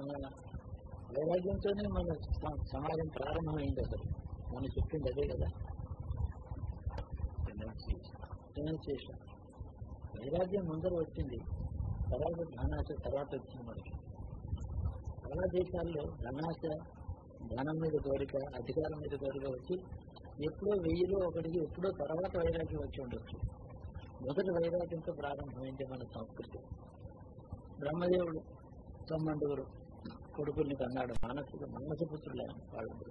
మన వైరాగ్యంతోనే మన స- సమాజం ప్రారంభమైంది అసలు మనం చెప్పింది అదే కదా Renunciation. వైరాగ్యం ముందర వచ్చింది తర్వాత ధనాశ తర్వాత వచ్చింది మనకి చాలా దేశాల్లో ధనాశ ధనం మీద కోరిక అధికారం మీద కోరిక వచ్చి ఎప్పుడో వెయ్యిలో ఒకటికి ఎప్పుడో తర్వాత వైరాగ్యం వచ్చి ఉండొచ్చు మొదటి వైరాగ్యంతో ప్రారంభమైంది మన సంస్కృతి బ్రహ్మదేవుడు తొమ్మండుగురు కొడుకుల్ని కన్నాడు మానసిక మానసపుత్రులు ఆయన వాళ్ళందరూ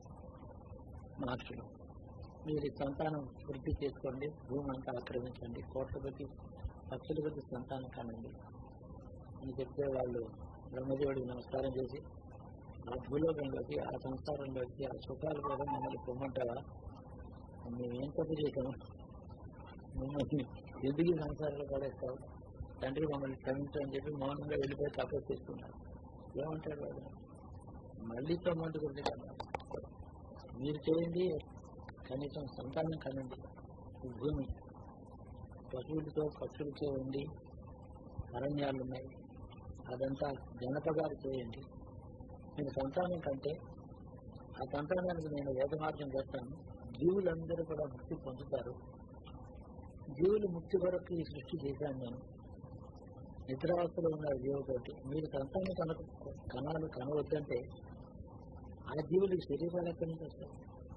మహర్షులు మీరు ఈ సంతానం వృద్ధి చేసుకోండి భూమి అంతా ఆక్రమించండి కోట్ల కొద్ది లక్షల కొద్ది సంతానం కానండి అని చెప్తే వాళ్ళు బ్రహ్మదేవుడికి నమస్కారం చేసి ఆ భూలోకంలోకి ఆ సంసారంలోకి ఆ సుఖాల కోసం మమ్మల్ని పొమ్మంటావా మేమేం తప్పు చేశాము మమ్మల్ని ఎందుకు ఈ సంసారంలో పడేస్తావు తండ్రి మమ్మల్ని క్షమించు అని చెప్పి మౌనంగా వెళ్ళిపోయి తపస్సు చేసుకున్నారు ఏమంటాడు వాడు మళ్ళీ తొమ్మంటి గురించి మీరు చేయండి కనీసం సంతానం కనండి ఈ భూమి పశువులతో పక్షులతో ఉండి అరణ్యాలు ఉన్నాయి అదంతా జనపదాలు చేయండి నేను సంతానం కంటే ఆ సంతానానికి నేను వేద మార్గం చేస్తాను జీవులందరూ కూడా ముక్తి పొందుతారు జీవులు ముక్తి కొరకు ఈ సృష్టి చేశాను నేను నిద్రావస్థలో ఉన్న జీవకోటి మీరు సంతానం కన కణాలు కనవద్దంటే ఆ జీవులకి శరీరాలు ఎక్కడి నుంచి వస్తాయి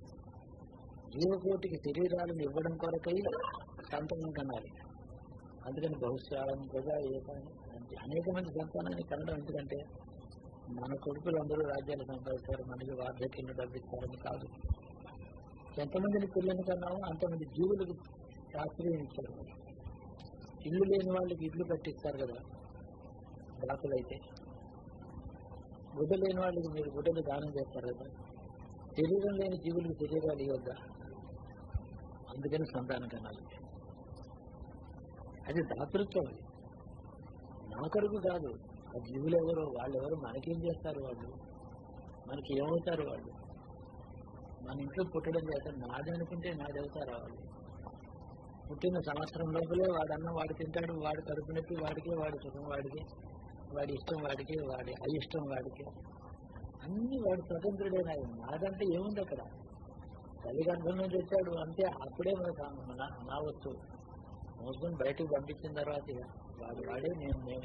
జీవకోటికి శరీరాలను ఇవ్వడం కొరకై సంతానం కనాలి అందుకని బహుశాలం ప్రజా ఏకాని అంటే అనేక మంది సంతానాన్ని కనడం ఎందుకంటే మన కొడుకులందరూ రాజ్యాలు సంపాదిస్తారు మనకి వార్ధక్యంలో డబ్బిస్తారని కాదు ఎంతమందిని పిల్లల్ని కన్నామో అంతమంది జీవులకు ఆశ్రయం ఇచ్చారు ఇల్లు లేని వాళ్ళకి ఇల్లు కట్టిస్తారు కదా దాతలైతే గుడ్డ లేని వాళ్ళకి మీరు గుడ్డలు దానం చేస్తారు కదా శరీరం లేని జీవులకు శరీరాలు ఇవ్వద్దా అందుకని సంతానం కనాలి అది దాతృత్వం అది నా కొరకు కాదు ఆ జీవులు ఎవరో వాళ్ళు ఎవరు మనకేం చేస్తారు వాళ్ళు మనకి ఏమవుతారు వాళ్ళు మన ఇంట్లో పుట్టడం చేత నాది అనుకుంటే నాది అవుతారా వాళ్ళు పుట్టిన సంవత్సరం లోపలే వాడు అన్నం వాడు తింటాడు వాడు కడుపు నొప్పి వాడికి వాడి సుఖం వాడికి వాడి ఇష్టం వాడికి వాడి అయిష్టం వాడికి అన్ని వాడు స్వతంత్రుడైన నాదంటే ఏముంది అక్కడ తల్లిదండ్రుల నుంచి వచ్చాడు అంతే అప్పుడే మనకు నా నా వస్తువు మోసుకొని బయటకు పంపించిన తర్వాత ఇక వాడు వాడే నేను నేనే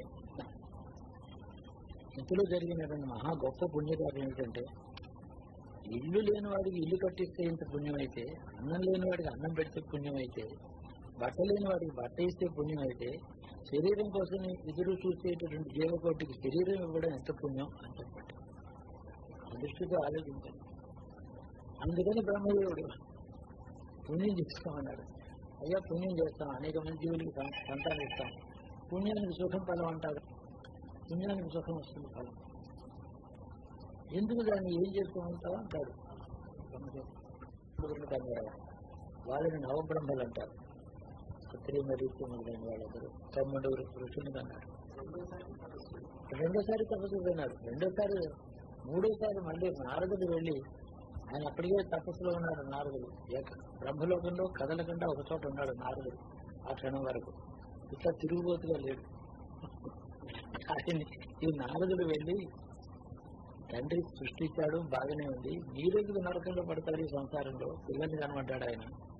ఇంతలో జరిగినటువంటి మహా గొప్ప పుణ్యకార్యం ఏమిటంటే ఇల్లు లేని వాడికి ఇల్లు కట్టిస్తే ఇంత పుణ్యం అయితే అన్నం లేని వాడికి అన్నం పెడితే పుణ్యం అయితే బట్ట లేని వాడికి బట్ట ఇస్తే పుణ్యం అయితే శరీరం కోసం ఎదురు చూసేటటువంటి జీవకోటికి శరీరం ఇవ్వడం ఎంత పుణ్యం అని చెప్పండి ఆ దృష్టితో ఆలోచించండి అందుకని బ్రహ్మదేవుడు పుణ్యం చేసుకోమన్నాడు అయ్యా పుణ్యం చేస్తాం అనేక మంది జీవులకి సం- సంతానం ఇస్తాం పుణ్యానికి సుఖం ఫలం అంటారు పుణ్యానికి సుఖం వస్తుంది ఫలం ఎందుకు దాన్ని ఏం చేసుకోమంటావు అంటాడు బ్రహ్మదేవుడు కన్యాడు. వాళ్ళని నవబ్రహ్మలు అంటారు క్షత్రియ మరియు మొదలైన వాళ్ళందరూ తమ్ముడుగురు ఋషుని కన్నాడు రెండోసారి తపస్సు పోయినాడు రెండోసారి మూడోసారి మళ్ళీ నారదుడు వెళ్ళి ఆయన అప్పటికే తపస్సులో ఉన్నాడు నారదుడు ఏక- బ్రహ్మలోకంలో కదలకుండా ఒక చోట ఉన్నాడు నారదుడు ఆ క్షణం వరకు ఇట్లా తిరుగుబోతుగా లేడు ఆయన ఈ నారదుడు వెళ్ళి తండ్రి సృష్టించాడు బాగానే ఉంది మీరెందుకు నరకంలో పడతారు ఈ సంసారంలో పిల్లల్ని కనబడ్డాడు ఆయన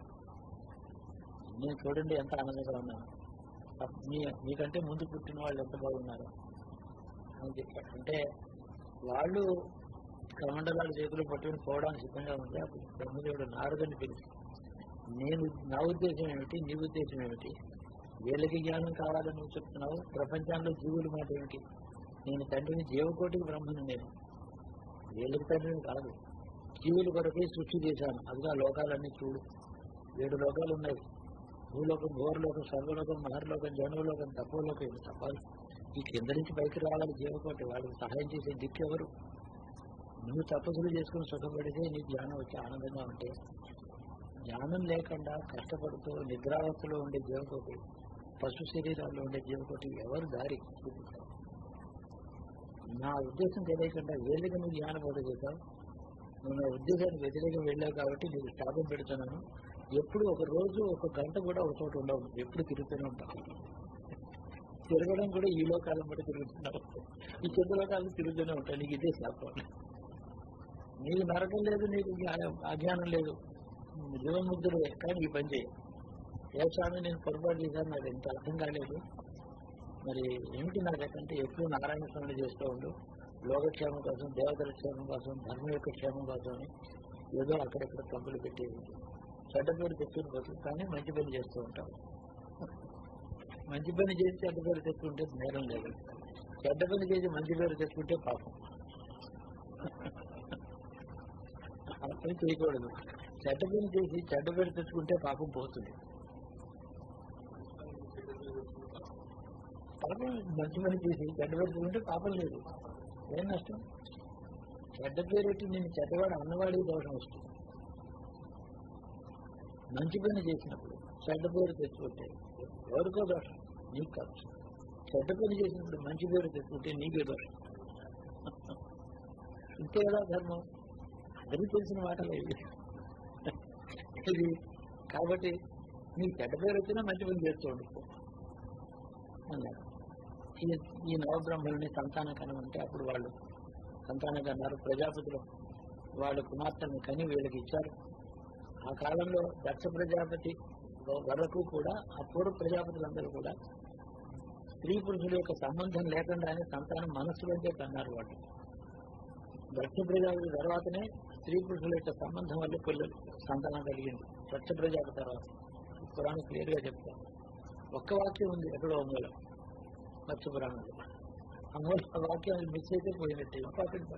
నేను చూడండి ఎంత ఆనందంగా ఉన్నాను అప్- మీ మీకంటే ముందు పుట్టిన వాళ్ళు ఎంత బాగున్నారు అని చెప్పాడు అంటే వాళ్ళు కమండలాలు చేతులు పట్టుకుని పోవడానికి సిద్ధంగా ఉంటే అప్పుడు బ్రహ్మదేవుడు నారదుని పిలిచి నేను నా ఉద్దేశం ఏమిటి నీ ఉద్దేశం ఏమిటి వీళ్ళకి జ్ఞానం కావాలని నువ్వు చెప్తున్నావు ప్రపంచంలో జీవుల మాట ఏమిటి నేను తండ్రిని జీవకోటికి బ్రహ్మను నేను వీళ్ళకి తండ్రిని కాదు జీవుల కొరకే సృష్టి చేశాను అదిగా లోకాలన్నీ చూడు ఏడు లోకాలు ఉన్నాయి భూలోకం ఘోరలోకం సర్వలోకం మహర్లోకం జనవలోకం తపోలోకం ఇవి తప్పాలి ఈ కింద నుంచి పైకి రావాలి జీవకోటి వాళ్ళకి సహాయం చేసే దిక్కు ఎవరు నువ్వు తపస్సులు చేసుకుని సుఖపడితే నీకు జ్ఞానం వచ్చి ఆనందంగా ఉంటే జ్ఞానం లేకుండా కష్టపడుతూ నిద్రావస్థలో ఉండే జీవకోటి పశు శరీరాల్లో ఉండే జీవకోటి ఎవరు దారి చూపిస్తారు నా ఉద్దేశం తెలియకుండా వీళ్ళకి నువ్వు జ్ఞానబోధ చేశావు నువ్వు నా ఉద్దేశానికి వ్యతిరేకం వెళ్ళావు కాబట్టి నీకు శాపం పెడుతున్నాను ఎప్పుడు ఒక రోజు ఒక గంట కూడా ఒక చోట ఉండవు ఎప్పుడు తిరుగుతూనే ఉంటావు తిరగడం కూడా ఈ లోకాలను బట్టి తిరుగుతున్నావు ఈ చెడ్డ లోకాలు తిరుగుతూనే ఉంటాయి నీకు ఇదే శాపం నీకు నరకం లేదు నీకు జ్ఞానం అజ్ఞానం లేదు జీవముద్రుడే కానీ ఈ పని చేయి ఏ స్వామి నేను పొరపాటు చేశాను నాకు ఎంత అర్థం కాలేదు మరి ఏమిటి నాకంటే ఎప్పుడు నారాయణ స్వామిని చేస్తూ ఉండు లోకక్షేమం కోసం దేవతల క్షేమం కోసం ధర్మం యొక్క క్షేమం కోసం అని ఏదో అక్కడెక్కడ తప్పులు పెట్టేది చెడ్డ పేరు తెచ్చుకుని పోతు కానీ మంచి పని చేస్తూ ఉంటాం మంచి పని చేసి చెడ్డ పేరు తెచ్చుకుంటే నేరం లేదు చెడ్డ పని చేసి మంచి పేరు తెచ్చుకుంటే పాపం ఆ పని చేయకూడదు చెడ్డ పని చేసి చెడ్డ పేరు తెచ్చుకుంటే పాపం పోతుంది పాపం మంచి పని చేసి చెడ్డ పేరు తెచ్చుకుంటే పాపం లేదు ఏం నష్టం చెడ్డ పేరు పెట్టి నేను చెడ్డవాడు అన్నవాడికి దోషం వస్తుంది మంచి పని చేసినప్పుడు చెడ్డ పేరు తెచ్చుకుంటే ఎవరికో దోషం నీకు కాదు చెడ్డ పని చేసినప్పుడు మంచి పేరు తెచ్చుకుంటే నీకే దోషం ఇంతే కదా ధర్మం అందరికీ తెలిసిన మాటలే ఇవి ఇది కాబట్టి నీకు చెడ్డ పేరు వచ్చినా మంచి పని చేస్తూ ఉండిపో అన్నారు ఈ ఈ నవబ్రహ్మల్ని సంతానం కనమంటే అప్పుడు వాళ్ళు సంతానం కన్నారు ప్రజాపతులు వాళ్ళ కుమార్తెని కని వీళ్ళకి ఇచ్చారు ఆ కాలంలో దక్ష ప్రజాపతి వరకు కూడా ఆ పూర్వ ప్రజాపతులందరూ కూడా స్త్రీ పురుషుల యొక్క సంబంధం లేకుండానే సంతానం మనస్సులోంచే కన్నారు వాళ్ళు దక్ష ప్రజాపతి తర్వాతనే స్త్రీ పురుషుల యొక్క సంబంధం వల్ల పిల్లలు సంతానం కలిగింది దక్ష ప్రజాపతి తర్వాత పురాణం క్లియర్ గా చెప్తారు ఒక్క వాక్యం ఉంది ఎక్కడో మూలం మత్స్య పురాణంలో ఆ మూల వాక్యం మిస్ అయితే పోయినట్టు ఇంపార్టెంట్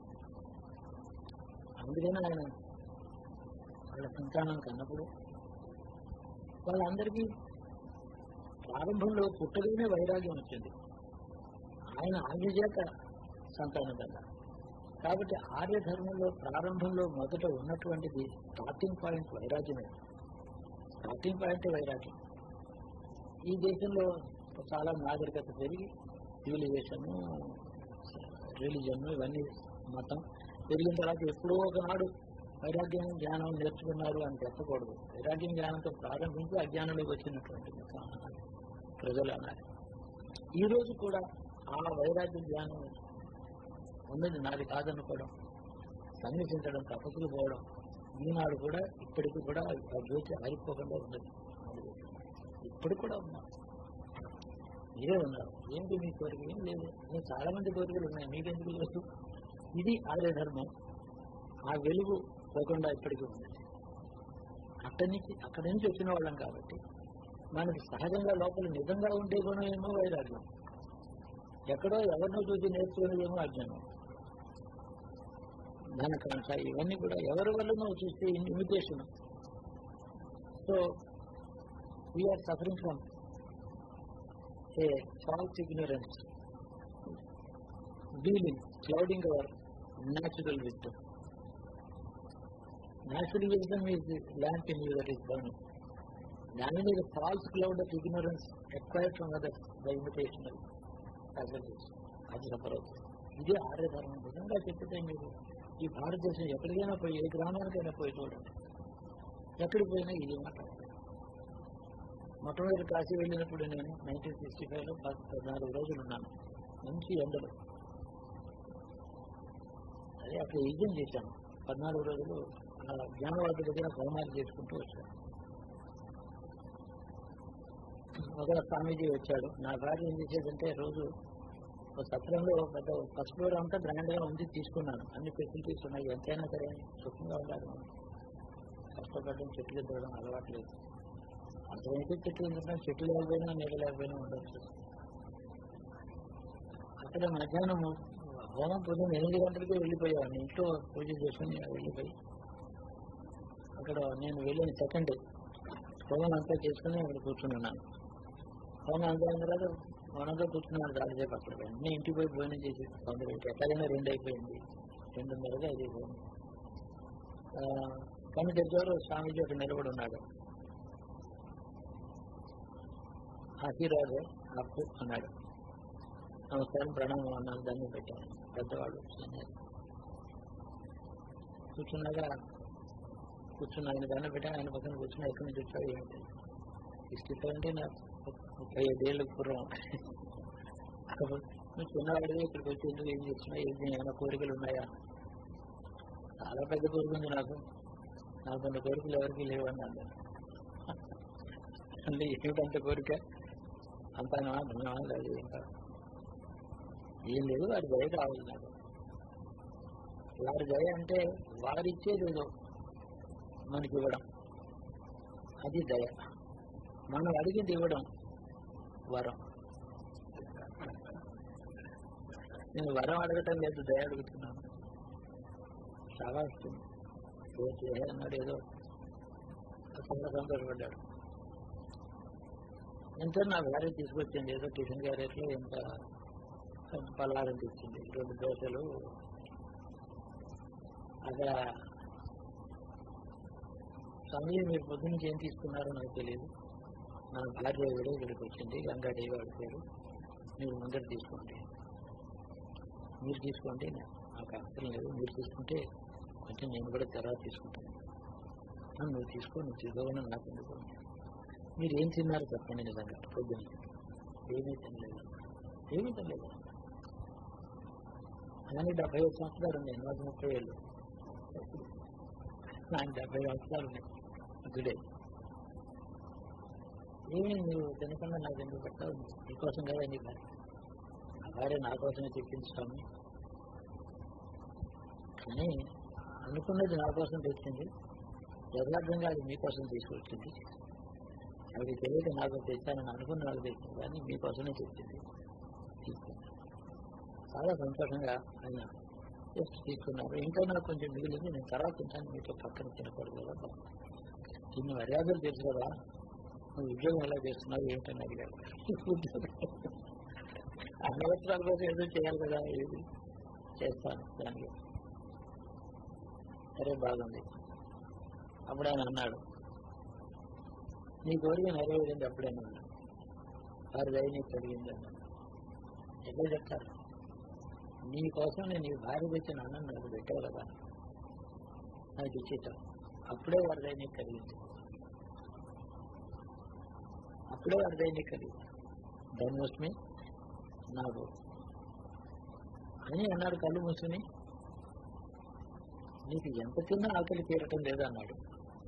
అందుకని ఆయన వాళ్ళ సంతానం కన్నప్పుడు వాళ్ళందరికీ ప్రారంభంలో పుట్టగానే వైరాగ్యం వచ్చింది ఆయన ఆజ్ఞ చేత సంతానం కన్నా కాబట్టి ఆర్య ధర్మంలో ప్రారంభంలో మొదట ఉన్నటువంటిది స్టార్టింగ్ పాయింట్ వైరాగ్యమే స్టార్టింగ్ పాయింట్ వైరాగ్యం ఈ దేశంలో చాలా నాగరికత పెరిగి సివిలైజేషన్ రిలీజన్ ఇవన్నీ మతం పెరిగిన తర్వాత ఎప్పుడో ఒకనాడు వైరాగ్యం జ్ఞానం నేర్చుకున్నారు అని చెప్పకూడదు వైరాగ్యం జ్ఞానంతో ప్రారంభించి అజ్ఞానంలోకి వచ్చినటువంటి ప్రజలు అన్నారు ఈ రోజు కూడా ఆ వైరాగ్య జ్ఞానం ఉన్నది నాది కాదనుకోవడం సన్నిసించడం తపస్సులు పోవడం ఈనాడు కూడా ఇప్పటికి కూడా ఆ జ్యోతి ఆరిపోకుండా ఉన్నది ఇప్పుడు కూడా ఉన్నారు మీరే ఉన్నారు ఏంటి మీ కోరిక ఏం లేదు నేను చాలా మంది కోరికలు ఉన్నాయి మీకెందుకు లేదు ఇది ఆర్య ధర్మం ఆ వెలుగు పోకుండా ఇప్పటికీ ఉంది అక్కడి నుంచి అక్కడి నుంచి వచ్చిన వాళ్ళం కాబట్టి మనకి సహజంగా లోపల నిజంగా ఉండే గుణం ఏమో వైరాగ్యం ఎక్కడో ఎవరినో చూసి నేర్చుకునేదేమో అజ్ఞానం ధనకాంక్ష ఇవన్నీ కూడా ఎవరి వల్లనో చూస్తే imitation so we are suffering from a false ignorance dealing clouding our natural wisdom. Natural wisdom is the lamp in you that is burning. Knowledge is a false cloud of ignorance acquired from others by imitation of facilities. అది సపరవుతుంది ఇదే ఆర్య ధర్మం నిజంగా చెప్పితే మీరు ఈ భారతదేశం ఎక్కడికైనా పోయి ఏ గ్రామానికైనా పోయి చూడండి ఎక్కడికి పోయినా ఇది మాట్లాడాలి మొట్టమొదటి కాశీ వెళ్ళినప్పుడు నేను నైన్టీన్ సిక్స్టీ ఫైవ్లో పద్నాలుగు రోజులు ఉన్నాను మంచి ఎండలు అదే అక్కడ యజ్ఞం చేశాను పద్నాలుగు రోజులు ఆ జ్ఞానవాద దగ్గర హోమాలు చేసుకుంటూ వచ్చాను ఒక స్వామీజీ వచ్చాడు నా భార్య ఏం చేసేదంటే రోజు ఒక సత్రంలో పెద్ద ఫస్ట్ ఫ్లోర్ అంతా గ్రాండ్ గా ఉంది తీసుకున్నాను అన్ని ఫెసిలిటీస్ ఉన్నాయి ఎంతైనా సరే సుఖంగా ఉండాలి మనం కష్టపడడం చెట్లు ఎద్దడం అలవాట్లేదు అంతమైతే చెట్లు ఎందుకంటే చెట్లు లేకపోయినా నీళ్ళు లేకపోయినా ఉండొచ్చు అక్కడ మధ్యాహ్నం హోమం పొద్దున్న ఎనిమిది గంటలకే వెళ్ళిపోయాను ఇంట్లో పూజ చేసుకుని వెళ్ళిపోయి అక్కడ నేను వెళ్ళిన సెకండ్ హోమం అంతా చేసుకుని అక్కడ కూర్చున్నాను హోమం అంతా అయిన తర్వాత మనంతా కూర్చున్నాను రాజసేపు అక్కడ వెంటనే ఇంటికి పోయి భోజనం చేసి తొందర ఎక్కడైనా రెండు అయిపోయింది రెండున్నరగా అది పోయింది కానీ దగ్గర స్వామీజీ అక్కడ నిలబడి ఉన్నాడు ఆశీర్వాదం అప్పు అన్నాడు నమస్కారం ప్రణామం అన్నాను దాన్ని పెట్టాను పెద్దవాడు కూర్చున్నాగా కూర్చున్న ఆయన దాన్ని పెట్టాను ఆయన పక్కన కూర్చున్నా ఎక్కడి నుంచి వచ్చాడు ఏమిటి సిక్స్టీ సెవెంటీ నా ముప్పై ఐదేళ్ళు పూర్వం నువ్వు చిన్నవాడివి ఇక్కడికి వచ్చి ఎందుకు ఏం చేస్తున్నావు ఏం ఏమైనా కోరికలు ఉన్నాయా చాలా పెద్ద కోరిక ఉంది నాకు నాకు కొన్ని కోరికలు ఎవరికి లేవని అన్నాను అంటే ఏమిటంత కోరిక అంతనా ధనమా లేదు ఇంకా ఏం లేదు వాడి దయ కావాలి నాకు వారి దయ అంటే వారిచ్చేది ఏదో మనకి ఇవ్వడం అది దయ మనం అడిగింది ఇవ్వడం వరం నేను వరం అడగటం లేదు దయ అడుగుతున్నాను చాలా వస్తుంది అన్నాడు ఏదో చాలా సంతోషపడ్డాడు ఎంత నా భార్య తీసుకొచ్చింది ఏదో టిఫిన్ క్యారెట్లో ఎంత పలహారం తెచ్చింది రెండు దోశలు అక్కడ సమయం మీరు పొద్దు నుంచి ఏం తీసుకున్నారో నాకు తెలియదు నా భార్య కూడా ఇక్కడికి వచ్చింది గంగాదేవి వాడి పేరు మీరు ముందర తీసుకోండి మీరు తీసుకోండి నాకు అవసరం లేదు మీరు తీసుకుంటే కొంచెం నేను కూడా తర్వాత తీసుకుంటాను నువ్వు తీసుకో నువ్వు తీసుకోవాలని నాకు ఎందుకు మీరు ఏం తిన్నారు చెప్పండి నిజంగా పొద్దున్న ఏమీ తినలేదు ఏమీ తినలేదు అలానే డెబ్బై ఐదు సంవత్సరాలు ఉన్నాయి నాకు ముప్పై ఏళ్ళు నాకు డెబ్బై సంవత్సరాలు ఉన్నాయి గుడే ఏమి నువ్వు తినకుండా నాకు ఎందుకు పెట్టావు నీకోసం కదా నీ భార్య ఆ భార్య నా కోసమే తెచ్చింది స్వామి కానీ అనుకున్నది నా కోసం తెచ్చింది యథార్థంగా అది మీకోసం తీసుకొచ్చింది అది తెలియదు నాకు తెచ్చానని అనుకున్న వాళ్ళు తెచ్చింది కానీ మీకోసమే తెచ్చింది తీసుకుంది చాలా సంతోషంగా ఆయన జస్ట్ తీసుకున్నారు ఇంకా నాకు కొంచెం మిగిలింది నేను తర్వాత తింటాను మీతో పక్కన తినకూడదు కదా ఇన్ని మర్యాదలు తెలుసు కదా నువ్వు ఉద్యోగం ఎలా చేస్తున్నావు ఏమిటని అడిగారు అన్నవసరాల కోసం ఏదో చేయాలి కదా ఏది చేస్తాను దానికి సరే బాగుంది అప్పుడు ఆయన అన్నాడు నీ కోరిక నెరవేరింది అప్పుడేనా వారి దయ నీకు కలిగింది అన్నాడు ఎట్లా చెప్తారు నీ కోసం నేను నీ భార్య తెచ్చిన అన్నం నాకు పెట్టావు కదా నాకు ఇచ్చేటావు అప్పుడే వారి దయ నీకు కలిగింది అప్పుడే వారి దయ నీకు కలిగింది దానికోసమే నాకు అని అన్నాడు కళ్ళు మూసుకుని నీకు ఎంత తిన్నా ఆకలి తీరటం లేదన్నాడు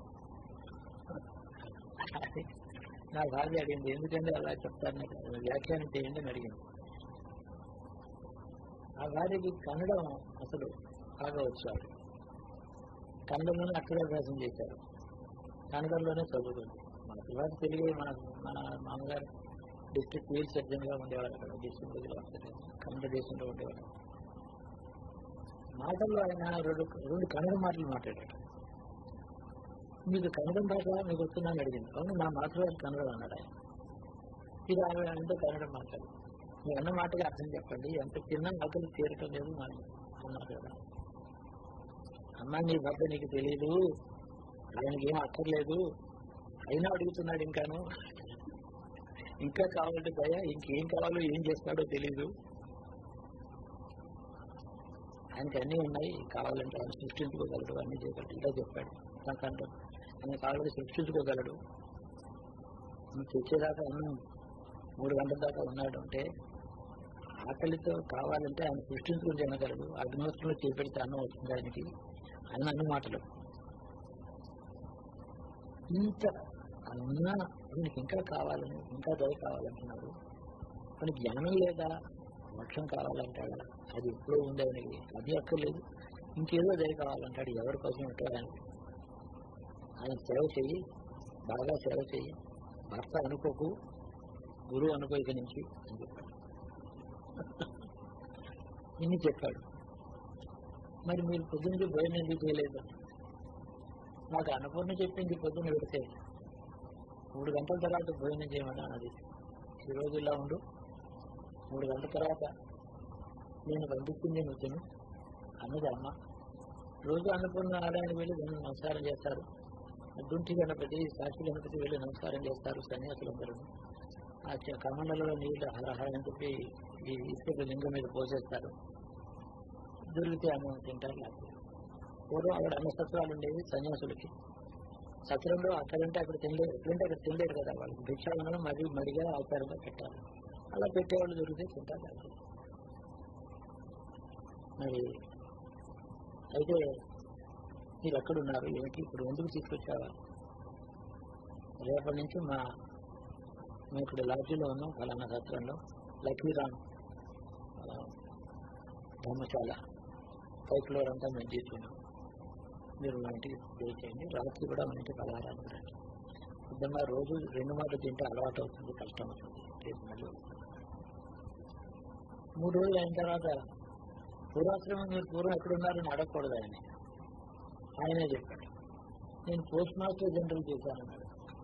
నా భార్య అడిగింది ఎందుకంటే అలా చెప్తాను వ్యాఖ్యానం చేయండి అని అడిగింది ఆ భార్యకి కన్నడం అసలు బాగా వచ్చాడు కన్నడంలోనే అక్షరాభ్యాసం చేశారు కన్నడంలోనే చదువుకుంది మన తర్వాత తెలుగు మన మన మామగారు డిస్ట్రిక్ట్ వీల్ సర్జన్ గా ఉండేవాడు అక్కడ డిస్ట్రిక్ట్ కన్నడ దేశంలో ఉండేవాడు మాటల్లో ఆయన రెండు రెండు కన్నడ మాటలు మాట్లాడాడు మీకు కన్నడం భాష మీకు వస్తుందని అడిగింది అవును నా మాతృభాష కన్నడం అన్నాడు ఆయన ఇది ఆమె అంటే కన్నడం మాట్లాడు మీ అన్న మాటగా అర్థం చెప్పండి ఎంత తిన్నా ఆకలి తీరటం లేదు మనం అన్నారు కదా అమ్మ నీ భర్త నీకు తెలియదు ఆయనకి ఏం అక్కర్లేదు అయినా అడుగుతున్నాడు ఇంకాను ఇంకా కావాలంటే దయ ఇంకేం కావాలో ఏం చేస్తాడో తెలీదు ఆయనకి అన్నీ ఉన్నాయి కావాలంటే ఆయన సృష్టించుకోగలడు అన్ని చేయగలడు ఇలా చెప్పాడు నాకు అంటాడు ఆయన కావాలంటే సృష్టించుకోగలడు నువ్వు తెచ్చేదాకా అన్నం మూడు గంటల దాకా ఉన్నాడు అంటే ఆకలితో కావాలంటే ఆయన సృష్టించుకుని తినగలడు అగ్నివస్త్రంలో చేపెడితే అన్నం వస్తుంది ఆయనకి ఆయన అన్ని మాటలు ఇంత అన్నా దీనికి ఇంకా కావాలని ఇంకా దయ కావాలంటున్నాడు కానీ జ్ఞానం లేదా మోక్షం కావాలంటాడా అది ఎప్పుడో ఉంది ఆయనకి అది అక్కర్లేదు ఇంకేదో దయ కావాలంటాడు ఎవరి కోసం ఉంటాడు ఆయన ఆయన సేవ చెయ్యి బాగా సేవ చెయ్యి భర్త అనుకోకు గురువు అనుకో ఇక నుంచి అని చెప్పాడు ఇన్ని చెప్పాడు మరి మీరు పొద్దున్నది భోజనం ఎందుకు చేయలేదు నాకు అన్నపూర్ణ చెప్పింది పొద్దున్న పెడితే మూడు గంటల తర్వాత భోజనం చేయమని అన్నది ఈ రోజు ఇలా ఉండు మూడు గంటల తర్వాత నేను పంపించింది నువ్వు తిను అన్నది అమ్మ రోజు అన్నపూర్ణ ఆలయానికి వెళ్ళి దాన్ని నమస్కారం చేస్తారు దుంటి గణపతి సాక్షి గణపతి వెళ్ళి నమస్కారం చేస్తారు సన్యాసులందరూ ఆ చ- కమండలలో నీళ్లు హరహర అని చెప్పి ఈ ఇసుక లింగం మీద పోసేస్తారు దొరికితే అన్నం తింటారు లేకపోతే పూర్వం అక్కడ అన్న సత్రాలు ఉండేవి సన్యాసులకి సత్రంలో అక్కడంటే అక్కడ తినలేరు ఎక్కడంటే అక్కడ తినలేరు కదా వాళ్ళకి భిక్షాలను మరి మడిగా ఆచారంగా పెట్టాలి అలా పెట్టేవాళ్ళు దొరికితే తింటారు అంతే. మరి అయితే మీరు ఎక్కడున్నారు ఏమిటి ఇప్పుడు ఎందుకు తీసుకొచ్చావా రేపటి నుంచి మా మేము ఇక్కడ లాడ్జీలో ఉన్నాం ఫలానా సత్రంలో లక్కీరామ్ ఆ, ధర్మశాల ఫైవ్ ఫ్లోర్ అంతా మేము తీసుకున్నాం మీరు మా ఇంటికి పే చేయండి రాత్రి కూడా మా ఇంటికి పలహారానికి రండి ఇద్దరు రోజు రెండు మాటలు తింటే అలవాటు అవుతుంది కష్టం అవుతుంది రేపు మళ్ళీ వస్తాం. మూడు రోజులు అయిన తర్వాత పూర్వాశ్రమం మీరు పూర్వం ఎక్కడున్నారని అడగకూడదు ఆయన ఆయనే చెప్పాడు నేను పోస్ట్ మాస్టర్ జనరల్ చేశానన్నాడు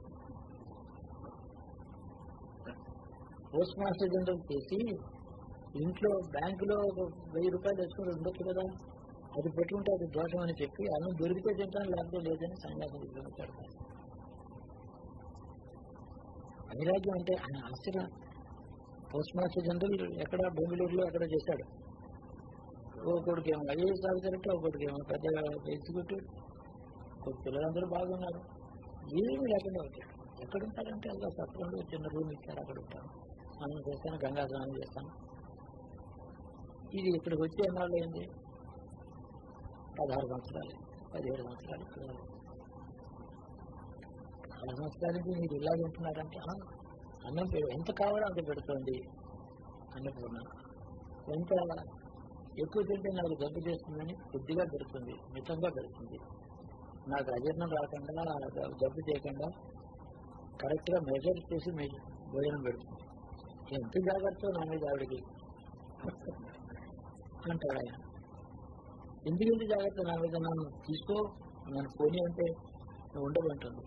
పోస్ట్ మాస్టర్ జనరల్ చేసి ఇంట్లో బ్యాంకులో ఒక వెయ్యి రూపాయలు తెచ్చుకుని ఉండొచ్చు కదా అది పెట్టుకుంటే అది దోషం అని చెప్పి అన్నం దొరికితే తింటాను లేకపోతే లేదని సన్యాసం తీసుకుని వైరాగ్యం అంటే ఆయన ఆశ్చర్యం పోస్ట్ మాస్టర్ జనరల్ ఎక్కడ బెంగళూరులో ఎక్కడ చేశాడు ఒకడికి ఏమో ఐఏఎస్ ఆఫీసర్ అంటే ఒకడికి ఏమో పెద్ద ఎగ్జిక్యూటివ్ ఒక పిల్లలందరూ బాగున్నారు ఏమీ లేకుండా వచ్చాడు ఎక్కడ ఉంటారంటే అలా సత్రంలో చిన్న రూమ్ ఇచ్చారు అక్కడ ఉంటాను మనం చేస్తాను గంగా స్నానం చేస్తాను ఇది ఇక్కడికి వచ్చి ఎన్నాళ్ళు అయింది పదహారు సంవత్సరాలు పదిహేడు సంవత్సరాలు పిల్లలు పదహారు సంవత్సరాల నుంచి మీరు ఇలా ఉంటున్నారంటే "ఆ, అన్నం పె- ఎంత కావాలో అంత పెడుతోంది అన్నపూర్ణ ఎంత ఎక్కువ తింటే నాకు జబ్బు చేస్తుందని కొద్దిగా పెడుతుంది మితంగా పెడుతుంది నాకు అజీర్ణం రాకుండా జబ్బు చేయకుండా కరెక్ట్ గా మెజర్ చేసి మె- భోజనం పెడుతుంది ఎంత జాగ్రత్త నా మీద ఆవిడకి అంటాడు ఆయన ఎందుకు ఎంత జాగ్రత్త నా మీద నన్ను తీసుకో నన్ను పోనీ అంటే నువ్వు ఉండదంటుంది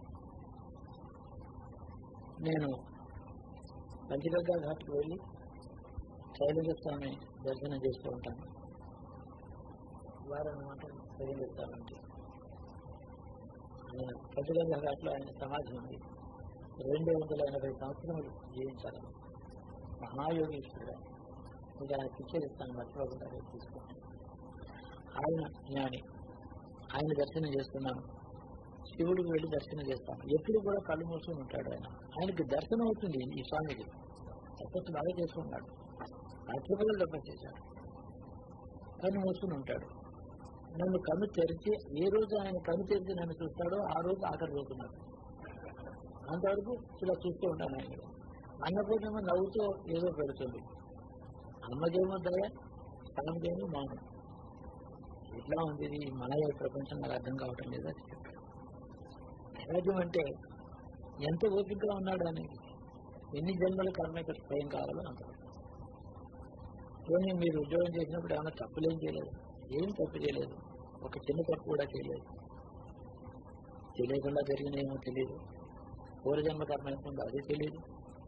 నేను పంచగగ్గ ఘాట్కి వెళ్ళి శైలజ స్వామి దర్శనం చేస్తూ ఉంటాను వారం మాట శైలజ స్వామి అంటే ఆయన పంచగగ్గ ఘాట్లో ఆయన సమాధి ఉంది రెండు వందల ఎనభై సంవత్సరాలు జీవించారు మహాయోగీశ్వరుడు ఆయన. ఇంకా ఆయన పిక్చర్ ఇస్తాను మర్చిపోకుండా రేపు తీసుకోండి ఆయన జ్ఞాని ఆయన దర్శనం చేస్తున్నాను శివుడికి వెళ్ళి దర్శనం చేస్తాను ఎప్పుడు కూడా కళ్ళు మూసుకుని ఉంటాడు ఆయన ఆయనకి దర్శనం అవుతుంది ఈ స్వామికి తపస్సు బాగా చేసుకున్నాడు రాత్రిపల్లి తపస్సు చేశాడు కన్ను మూసుకుని ఉంటాడు నన్ను కన్ను తెరిచి ఏ రోజు ఆయన కన్ను తెరిచి నన్ను చూస్తాడో ఆ రోజు ఆఖరి రోజు నాకు అంతవరకు ఇలా చూస్తూ ఉంటాను ఆయన అన్నపూర్ణమ నవ్వుతో ఏదో పెడుతుంది అమ్మకేమో దయ స్వామికేమో మౌనం ఎట్లా ఉంది ఇది మన ఈ ప్రపంచం నాకు అర్థం కావటం లేదు అని చెప్పాడు వైరాగ్యం అంటే ఎంత ఓపికగా ఉన్నాడు అని ఎన్ని జన్మల కర్మ ఇక్కడ స్వయం కావాలో అంత పోనీ మీరు ఉద్యోగం చేసినప్పుడు ఏమైనా తప్పులేం చేయలేదు ఏం తప్పు చేయలేదు ఒక చిన్న తప్పు కూడా చేయలేదు తెలియకుండా జరిగినేమో తెలియదు పూర్వజన్మ కర్మ ఎంత ఉందో అది తెలియదు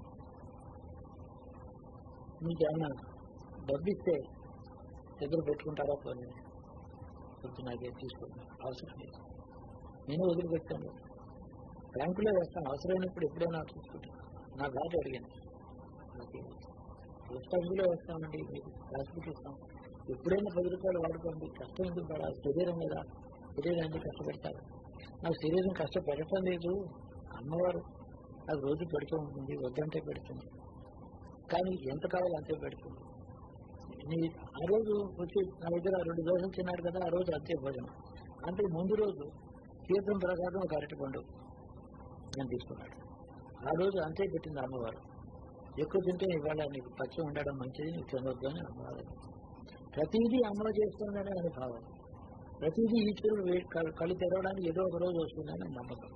మీకు ఏమన్నా డబ్బు ఇస్తే దగ్గర పెట్టుకుంటారా పోనీ కొంచెం నాకే తీసుకుంటాను అవసరం లేదు నేను వదిలిపెట్టాను బ్యాంకులో వేస్తాను అవసరమైనప్పుడు ఎప్పుడైనా చూసుకుంటాను నా బాధ అడిగాను పోస్ట్ ఆఫీస్లో వేస్తామండి మీకు రాసిపెట్టి ఇస్తాం ఎప్పుడైనా పది రూపాయలు వాడుకోండి కష్టం ఎందుకు పడాలి శరీరం మీద శరీరం ఎందుకు కష్టపెడతారు నాకు శరీరం కష్టపెడటం లేదు అమ్మవారు నాకు రోజు పెడుతూ ఉంటుంది వద్దంటే పెడుతుంది కానీ ఎంత కావాలో అంతే పెడుతుంది నీ ఆ రోజు వచ్చి నా దగ్గర రెండు దోశలు తిన్నాడు కదా ఆ రోజు అంతే భోజనం అంటే ముందు రోజు తీర్థం ప్రసాదం ఒక అరటి పండు నేను తీసుకున్నాడు ఆ రోజు అంతే పెట్టింది అమ్మవారు ఎక్కువ తింటే ఇవాళ నీకు పచ్చి ఉండడం మంచిది నీకు తినవద్దు అని అమ్మవారు ప్రతిదీ అమ్మ చేస్తుందనే అని భావం ప్రతిదీ ఈశ్వరుడు వే- కళ్ళు- కళ్ళు తెరవడానికి ఏదో ఒక రోజు వస్తుందని నమ్మకం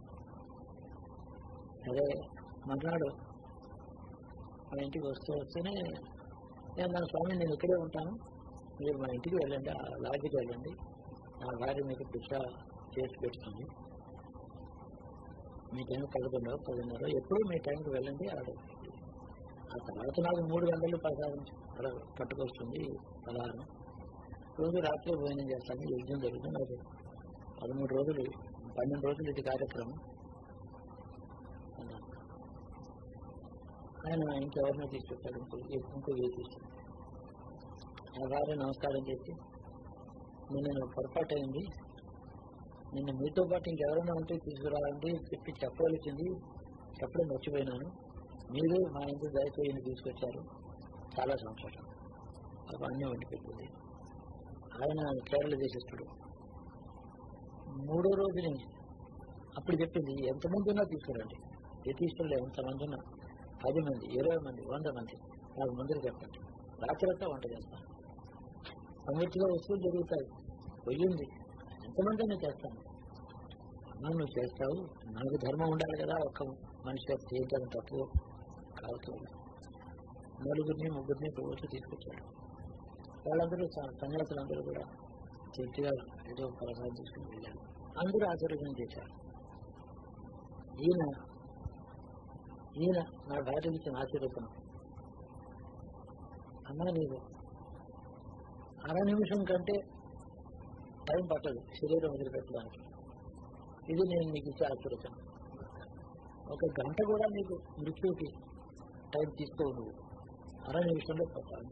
అదే మర్నాడు మా ఇంటికి వస్తూ వస్తేనే నేను నా స్వామి నేను ఇక్కడే ఉంటాను మీరు మా ఇంటికి వెళ్ళండి ఆ లాడ్జికి వెళ్ళండి నా భార్య మీకు భిక్ష చేసి పెడుతుంది మీ టైం పదకొండో పదిన్నర ఎప్పుడు మీ టైంకి వెళ్ళండి ఆడ ఆ తర్వాత నాకు మూడు గంటలు ప్రసాదం అలా పట్టుకొస్తుంది పదహారు రోజు రాత్రి భోజనం చేస్తాను యజ్ఞం జరుగుతుంది నాకు పదమూడు రోజులు పన్నెండు రోజులు ఇది కార్యక్రమం ఆయన ఇంకెవరినో తీసుకొచ్చాడు ఇంకో ఇంకో ఏ తీసుకొచ్చాడు ఆ భార్య నమస్కారం చేసి నిన్న నాకు పొరపాటు అయింది నిన్న మీతో పాటు ఇంకెవరైనా ఉంటే తీసుకురావాలండి చెప్పి చెప్పవలసింది చెప్పడం మర్చిపోయినాను మీరు మా ఇంటి దయచేయని తీసుకొచ్చారు చాలా సంతోషం అప్పుడు అన్నీ వండి పెట్టింది ఆయన కేరళ దేశస్తుడు మూడో రోజుని అప్పుడు చెప్పింది ఎంతమంది ఉన్నా తీసుకురండి యతీశ్వరులు ఎంతమంది ఉన్నా పది మంది ఇరవై మంది వంద మంది నాకు ముందర చెప్పండి రాత్రంతా వంట చేస్తాను సమృద్ధిగా వస్తువులు జరుగుతాయి పొయ్యింది ఎంతమంది అయినా చేస్తాను అమ్మా నువ్వు చేస్తావు నాకు ధర్మం ఉండాలి కదా ఒక్క మనిషి చేయటం తప్పు కావచ్చు నలుగురిని ముగ్గురిని రోజు తీసుకొచ్చాడు వాళ్ళందరూ స- సన్యాసులందరూ కూడా తృప్తిగా ఏదో ప్రసాదం తీసుకుని వెళ్ళారు అందరూ ఆశీర్వదం చేశారు ఈయన ఈయన నా భార్య ఇచ్చిన ఆశీర్వదం అమ్మా నీవు అర నిమిషం కంటే టైం పట్టదు శరీరం వదిలిపెట్టడానికి ఇది నేను నీకు ఇచ్చే ఆశీర్వదం ఒక గంట కూడా నీకు మృత్యుకి టైం తీసుకోవు నువ్వు అర నిమిషంలో పట్టాలి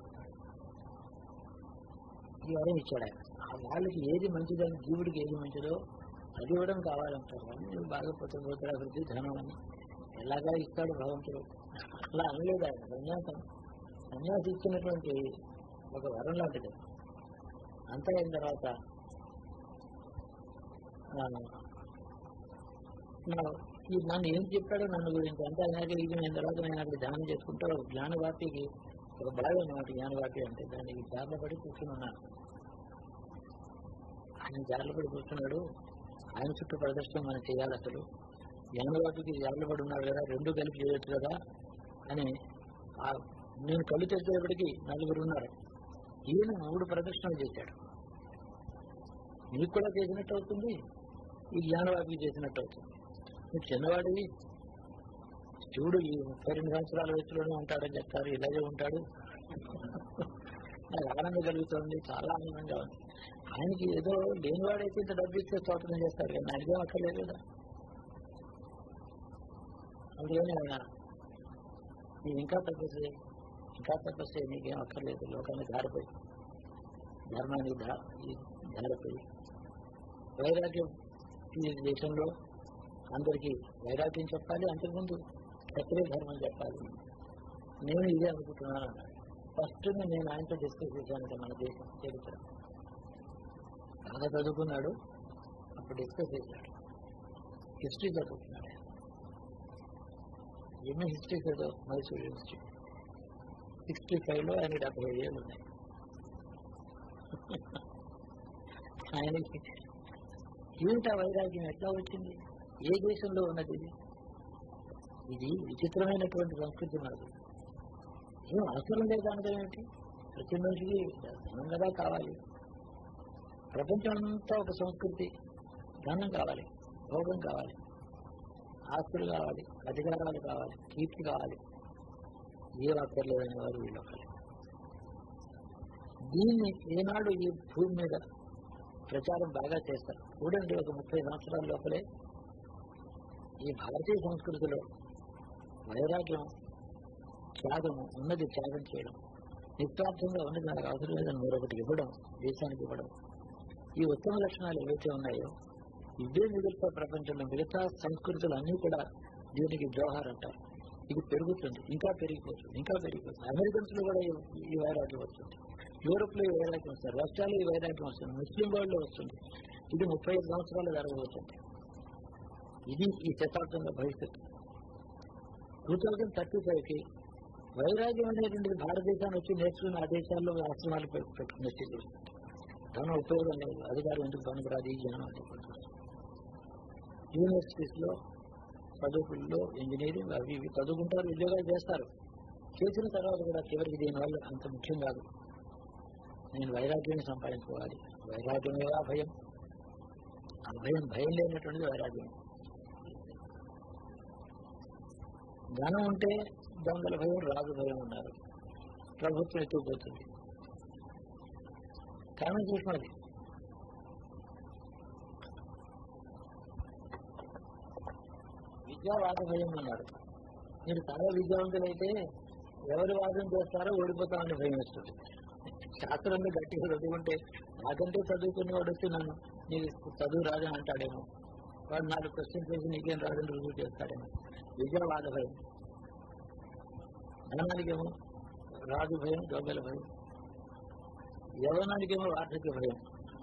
ఈ వరం ఇచ్చాడు ఆయన ఆ వాళ్ళకి ఏది మంచిదని జీవుడికి ఏది మంచిదో అది ఇవ్వడం కావాలంటారు కానీ నువ్వు బాగా పోతే పోతే అభివృద్ధి ధనం అని ఎలాగా ఇస్తాడు భగవంతుడు అలా అనలేదు ఆయన సన్యాసం సన్యాసి ఇచ్చినటువంటి ఒక వరం లాంటిది అంతా అయిన తర్వాత ఆ, నా- ఈ నన్ను ఏం చెప్పాడో నన్ను గురించి అంతా అయినాక ఇది అయిన తర్వాత నేను అక్కడ ధ్యానం చేసుకుంటా ఒక జ్ఞానవాపికి ఒక భాగం అన్నమాట జ్ఞానవాపి అంటే దానికి జార్ల పడి కూర్చుని ఉన్నాను ఆయన జార్ల పడి కూర్చున్నాడు ఆయన చుట్టూ ప్రదర్శన మనం చేయాలి అసలు జ్ఞానవాపికి జార్ల పడి ఉన్నారు కదా రెండు కలిపి చేయొచ్చు కదా అని ఆ నేను కళ్ళు తెచ్చేటప్పటికి నలుగురు ఉన్నారు ఈయన మూడు ప్రదర్శనలు చేశాడు నీకు కూడా చేసినట్టు అవుతుంది ఈ జ్ఞానవాపికి చేసినట్టు అవుతుంది నువ్వు చిన్నవాడివి శివుడు ఈ ముప్పై రెండు సంవత్సరాల వయసులోనే ఉంటాడని చెప్తారు ఇలాగే ఉంటాడు నాకు ఆనందం కలుగుతుంది చాలా ఆనందంగా ఉంది ఆయనకి ఏదో లేనివాడైతే ఇంత డబ్బు ఇస్తే స్తోత్రం చేస్తారు కానీ ఆయనకేం అక్కర్లేదు కదా అందుకని ఆయన నీవు ఇంకా తపస్సు చేయి, ఇంకా తపస్సు చేయి, నీకేం అక్కర్లేదు లోకాన్ని ధారపోయి ధర్మానికి ధా ఈ ధారపోయి వైరాగ్యం ఈ దేశంలో అందరికీ వైరాగ్యం చెప్పాలి అంతకుముందు సత్య ధర్మం చెప్పాలి నేను ఇదే అనుకుంటున్నాను అన్నాడు ఫస్ట్ నేను ఆయనతో డిస్కస్ చేశానంటే మన దేశం చరిత్ర బాగా చదువుకున్నాడు అప్పుడు డిస్కస్ చేశాడు హిస్టరీ చదువుతున్నాడు ఆయన. ఎన్నో హిస్టరీ చదువు మైసూర్ యూనివర్సిటీ సిక్స్టీ ఫైవ్లో ఆయన డెబ్బై ఐదు ఏళ్ళు ఉన్నాయి ఆయనకి ఏమిటా వైరాగ్యం ఎట్లా వచ్చింది ఏ దేశంలో ఉన్నది ఇది ఇది విచిత్రమైనటువంటి సంస్కృతి మనది ఏం అవసరం లేదు అనడం ఏమిటి ప్రతి మనిషికి ధనం కదా కావాలి ప్రపంచం అంతా ఒక సంస్కృతి ధనం కావాలి భోగం కావాలి ఆస్తులు కావాలి అధికారాలు కావాలి కీర్తి కావాలి ఏ అక్కర్లేదని వారు వీళ్ళు ఒకరు దీన్ని ఏనాడు ఈ భూమి మీద ప్రచారం బాగా చేస్తారు చూడండి ఒక ముప్పై సంవత్సరాల లోపలే ఈ భారతీయ సంస్కృతిలో వైరాగ్యం త్యాగము ఉన్నది త్యాగం చేయడం నిస్వార్థంగా ఉన్నది నాకు అవసరం లేదని మరొకటి ఇవ్వడం దేశానికి ఇవ్వడం ఈ ఉత్తమ లక్షణాలు ఏవైతే ఉన్నాయో ఇవే మిగతా ప్రపంచంలో మిగతా సంస్కృతులు అన్నీ కూడా దీనికి జోహార్ అంటారు ఇది పెరుగుతుంది ఇంకా పెరిగిపోతుంది ఇంకా పెరిగిపోతుంది అమెరికన్స్ లో కూడా ఈ- ఈ వైరాగ్యం వస్తుంది యూరోప్ లో ఈ వైరాగ్యం వస్తుంది రష్యాలో ఈ వైరాగ్యం వస్తుంది ముస్లిం వరల్డ్ లో వస్తుంది ఇది ముప్పై ఐదు సంవత్సరాలు జరగబోతుంది ఇది ఈ శతాబ్దంలో భవిష్యత్తు టూ థౌజండ్ థర్టీ ఫైవ్ కి వైరాగ్యం అనేటువంటిది భారతదేశాన్ని వచ్చి నేర్చుకున్న ఆ దేశాల్లో ఆశ్రమాలు పెట్టు- పెట్టుకునే స్థితి వస్తుంది. ధనం ఉపయోగం లేదు అధికారం ఎందుకు పనికిరాదు ఈ జ్ఞానం అనేటువంటిది యూనివర్సిటీస్ లో చదువుకుల్లో ఇంజనీరింగ్ అవి ఇవి చదువుకుంటారు ఉద్యోగాలు చేస్తారు చేసిన తర్వాత కూడా చివరికి దీనివల్ల అంత ముఖ్యం కాదు నేను వైరాగ్యాన్ని సంపాదించుకోవాలి వైరాగ్యమే భయం ఆ భయం భయం లేనటువంటిది వైరాగ్యం ధనం ఉంటే దొంగల భయం రాజు భయం ఉన్నారు ప్రభుత్వం ఎత్తుకుపోతుంది కారణం చూసినది విద్యావాద భయం అన్నారు మీరు చాలా విద్యావంతులైతే ఎవరు వాదం చేస్తారో ఓడిపోతామని భయం వేస్తుంది శాస్త్రంలో గట్టిగా చదువుకుంటే నాకంటే చదువుకునేవాడు వచ్చి నన్ను నీకు చదువు రాదని అంటాడేమో వాడు నాలుగు క్వశ్చన్స్ వేసి నీకేం రాదని రుజువు చేస్తాడేమో విద్యావాద భయం ధనానికేమో రాజు భయం దొంగల భయం యవనానికేమో వార్ధక్య భయం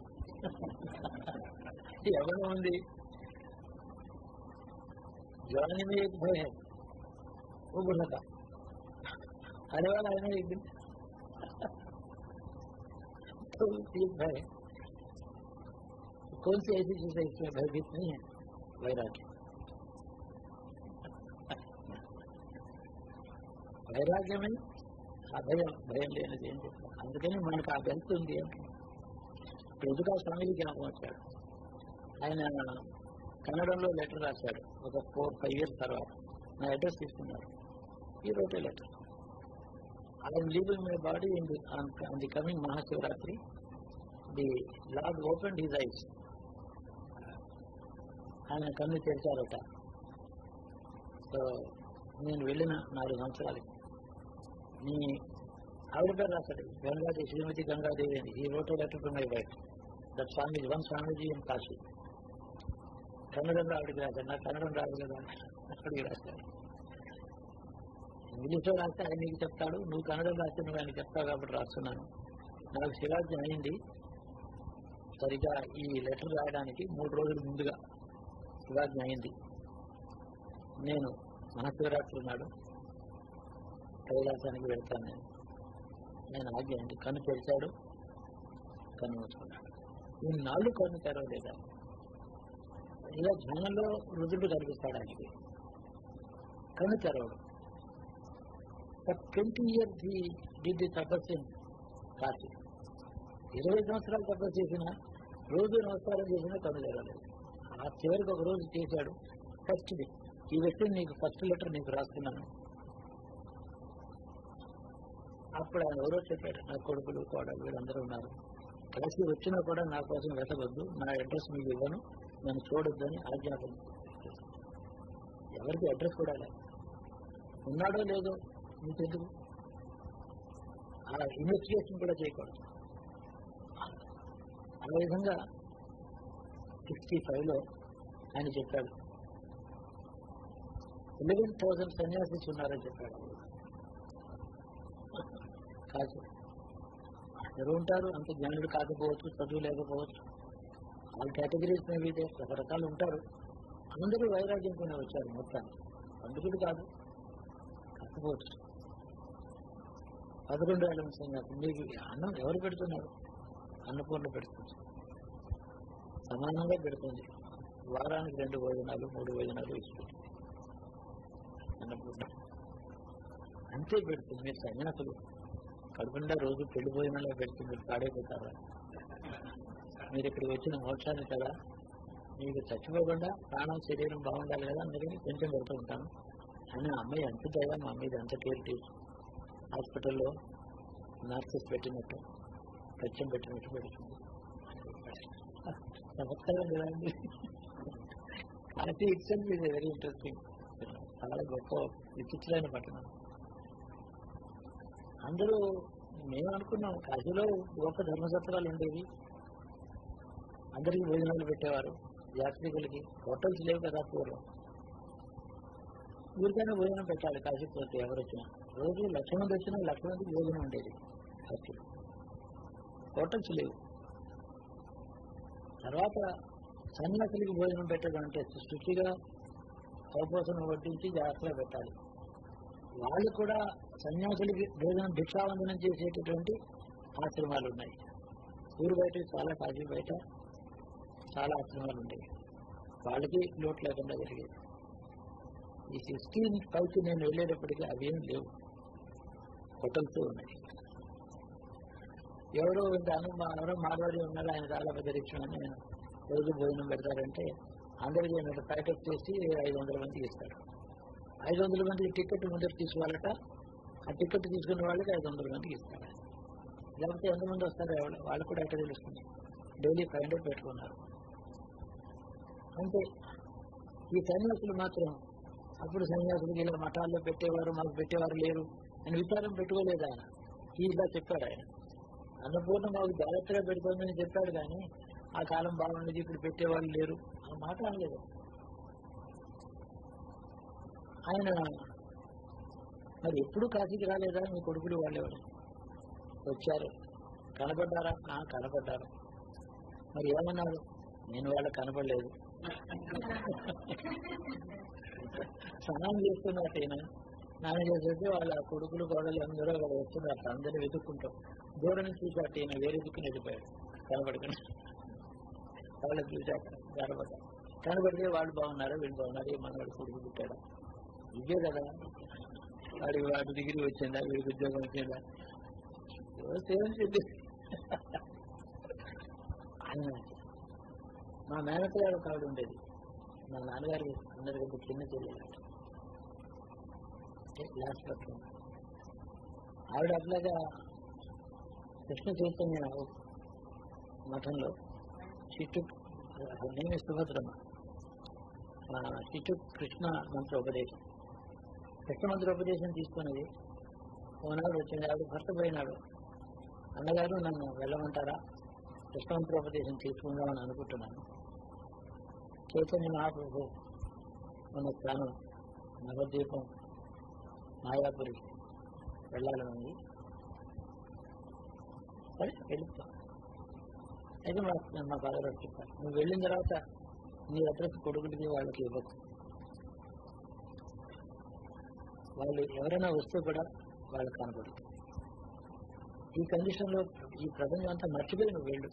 యవనం ఉంది जवानी में एक भय है वो बुढ़ापा आने वाला है ना एक दिन तो एक भय है कौन सी ऐसी चीज है इसमें भयभीत नहीं है वैराग्य వైరాగ్యమే అభయం భయం లేనిది ఏం చెప్తాను అందుకని మనకు ఆ బెల్ట్ ఉంది ఎదుగా స్వామికి జ్ఞాపకం వచ్చాడు ఆయన కన్నడంలో లెటర్ రాశాడు ఒక ఫోర్ ఫైవ్ ఇయర్స్ తర్వాత నా అడ్రస్ తీసుకున్నాడు ఈ wrote letter I'm leaving my body in the on the coming Mahashivratri the lord open his eyes ఆయన కన్ను తెరిచారట సో నేను వెళ్ళిన నాలుగు సంవత్సరాలకి నీ ఆవిడ పేరు రాశాడు గంగాదేవి శ్రీమతి గంగాదేవి అని ఈ wrote letter to my wife that Swami one Swamiji in Kashi కన్నడంలో ఆవిడకి రాశాడు నాకు కన్నడం రాదు కదా అక్కడికి రాశాడు ఇంగ్లీష్లో రాస్తే ఆయన నీకు చెప్తాడు నువ్వు కన్నడం రాస్తే నువ్వు ఆయన చెప్తావు కాబట్టి రాస్తున్నాను నాకు శివాజ్యం అయింది సరిగా ఈ లెటర్ రాయడానికి మూడు రోజుల ముందుగా శివాజ్యం అయింది నేను మహాశివరాత్రి నాడు కైలాసానికి వెళ్తాను నేను నేను ఆజ్ఞ అయింది కన్ను తెరిచాడు కన్ను మూసుకున్నాడు ఈ నాలుగు కన్ను తెరవలేదా ఇలా ధ్యానంలో రుజువులు కనిపిస్తాడు ఆయనకి కన్ను తెరవడు twenty years the did the tapas Kashi ఇరవై సంవత్సరాలు తపస్సు చేసిన రోజు నమస్కారం చేసినా కన్ను తెరవలేదు ఆ చివరికి ఒక రోజు చేశాడు ఫస్ట్ ది ఈ వ్యక్తిని నీకు ఫస్ట్ లెటర్ నీకు రాస్తున్నాను అప్పుడు ఆయన ఎవరో చెప్పాడు నా కొడుకులు కోడలు వీళ్ళందరూ ఉన్నారు కలిసి వచ్చినా కూడా నా కోసం వెతవద్దు నా అడ్రస్ మీకు ఇవ్వను నన్ను చూడొద్దని ఆజ్ఞాపన ఎవరికి అడ్రస్ కూడా లేదు ఉన్నాడో లేదో నీకెందుకు ఆ ఇన్వెస్టిగేషన్ కూడా చేయకూడదు ఆ విధంగా సిక్స్టీ ఫైవ్లో ఆయన చెప్పాడు ఎలెవెన్ థౌసండ్ సన్యాసిస్ ఉన్నారని చెప్పాడు కాదు అందరూ ఉంటారు అంత జ్ఞానులు కాకపోవచ్చు చదువు లేకపోవచ్చు ఆల్ కేటగిరీస్ మేబీ రకరకాలు ఉంటారు అందరూ వైరాగ్యంతోనే వచ్చారు మొత్తానికి అందుకుడు కాదు కాకపోవచ్చు పదకొండు వేల సన్యాసం మీకు అన్నం ఎవరు పెడుతున్నారు అన్నపూర్ణ పెడుతుంది సమానంగా పెడుతుంది వారానికి రెండు భోజనాలు మూడు భోజనాలు ఇస్తుంది అన్నపూర్ణ అంతే పెడుతుంది మీరు సన్యాసులు కడుపుండా రోజు పెళ్లి భోజనాలు పెడుతుంది మీరు పాడైపోతారా మీరు ఇక్కడికి వచ్చిన మోక్షాన్ని కదా మీకు చచ్చిపోకుండా ప్రాణం శరీరం బాగుండాలి కదా అందుకని కొంచెం పెడుతూ ఉంటాను అని ఆ అమ్మాయి ఎంత దయ మా మీద ఎంత కేర్ తీసి హాస్పిటల్లో నర్సెస్ పెట్టినట్టు సత్యం పెట్టినట్టు పెడుతుంది నమస్కారం కదా అండి కాశీ ఇట్సెల్ఫ్ ఇది వెరీ ఇంట్రెస్టింగ్ చాలా గొప్ప విచిత్రమైన పట్టణం అందరూ మేము అనుకున్నాం కాశీలో గొప్ప ధర్మసత్రాలు ఉండేవి అందరికీ భోజనాలు పెట్టేవారు యాత్రికులకి హోటల్స్ లేవు కదా పూర్వం ఊరికైనా భోజనం పెట్టాలి కాశీ పోతే ఎవరు వచ్చినా రోజు లక్ష మంది వచ్చినా లక్ష మందికి భోజనం ఉండేది కాశీలో హోటల్స్ లేవు తర్వాత సన్యాసులకి భోజనం పెట్టడం అంటే శుచిగా అవపోసనం వడ్డించి జాగ్రత్తగా పెట్టాలి వాళ్ళు కూడా సన్యాసులకి భోజనం భిక్షావందనం చేసేటటువంటి ఆశ్రమాలు ఉన్నాయి ఊరు బయట చాలా కాశీ బయట చాలా ఆశ్రమాలు ఉండేవి వాళ్ళకి లోటు లేకుండా జరిగేది ఈ సిక్స్టీన్ పైకి నేను వెళ్ళేటప్పటికీ అవేం లేవు హోటల్స్ ఉన్నాయి ఎవరో ఇంత అను ఎవరో మార్వాడి ఉన్నారు ఆయన చాలా పెద్ద రిక్షణ అని నేను రోజు భోజనం పెడతారంటే అందరికీ నేను ప్యాకెట్ చేసి ఐదు వందల మందికి ఇస్తారు ఐదు వందల మందికి టికెట్ ముందర తీసుకోవాలట ఆ టికెట్ తీసుకున్న వాళ్ళకి ఐదు వందల మందికి ఇస్తారు లేకపోతే ఎంతమంది వస్తారు ఎవరు వాళ్ళు కూడా ఎక్కడ తెలుస్తుంది డైలీ ఫైవ్ హండ్రెడ్ పెట్టుకున్నారు అంటే ఈ సన్యాసులు మాత్రం అప్పుడు సన్యాసులకి ఇలా మఠాల్లో పెట్టేవారు మాకు పెట్టేవారు లేరు అని విచారం పెట్టుకోలేదు ఆయన ఇలా చెప్పాడు ఆయన అన్నపూర్ణ మాకు జాగ్రత్తగా పెడుతోందని చెప్పాడు కానీ ఆ కాలం బాగుండేది ఇప్పుడు పెట్టేవాళ్ళు లేరు ఆ మాట అనలేదు ఆయన మరి ఎప్పుడు కాశీకి రాలేదా మీ కొడుకులు వాళ్ళెవరు వచ్చారు కనపడ్డారా ఆ, కనపడ్డారు మరి ఏమన్నారు నేను వాళ్ళకి కనపడలేదు స్నానం చేస్తున్నట్టు ఈయన స్నానం చేసేసి వాళ్ళ కొడుకులు కోడలు అందరూ అక్కడ వస్తున్నారు అందరూ వెతుక్కుంటాం దూరం నుంచి చూసాట ఈయన వేరే దిక్కుని వెళ్ళిపోయాడు కనపడకుండా వాళ్ళని చూశాక కనపడ్డ కనపడితే వాళ్ళు బాగున్నారా వీళ్ళు బాగున్నారు ఈ మనవాడు కొడుకు పుట్టాడా ఇదే కదా వాడి వాడి డిగ్రీ వచ్చిందా వీడికి ఉద్యోగం వచ్చిందా ఏదో సేవించింది ఆయన మా మేనత్త గారు ఒక ఆవిడ ఉండేది మా నాన్నగారు అందరికంటే చిన్న చెల్లెలు లాస్ట్ పట్ల ఆవిడ అట్లాగా కృష్ణ చైతన్య మఠంలో చిట్టు నేనే సుభద్రమ్మ ఆ, చిట్టు కృష్ణ మంత్రోపదేశం కృష్ణ మంత్రోపదేశం తీసుకున్నది ఓనాడు వచ్చింది ఆవిడ భర్త పోయినాడు అన్నగారు నన్ను వెళ్ళమంటారా కృష్ణ మంత్రోపదేశం తీసుకుందామని అనుకుంటున్నాను చైతన్య మహాప్రభు ఉన్న స్థానం నవద్వీపం మాయాపురి వెళ్ళాలని ఉంది సరే వెళ్తాం అయితే మా మా ఫాదర్ గారు చెప్పారు నువ్వు వెళ్ళిన తర్వాత నీ అడ్రస్ కొడుకుడికి వాళ్ళకి ఇవ్వచ్చు వాళ్ళు ఎవరైనా వస్తే కూడా వాళ్ళకి కనపడుతుంది ఈ కండిషన్లో ఈ ప్రపంచం అంతా మర్చిపోయి నువ్వు వెళ్ళు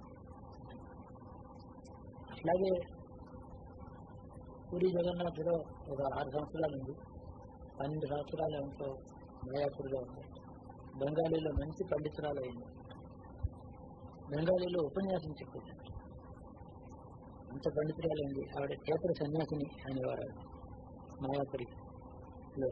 అట్లాగే పూరి జగన్నాథ్లో ఒక ఆరు సంవత్సరాలు ఉంది పన్నెండు సంవత్సరాలు ఎంతో మాయాపూర్గా ఉంది బెంగాలీలో మంచి పండితురాలు అయింది బెంగాలీలో ఉపన్యాసం చెప్పింది అంత పండితురాలైంది ఆవిడ క్షేత్ర సన్యాసిని అనేవారు ఆవిడ. మాయాపురిలో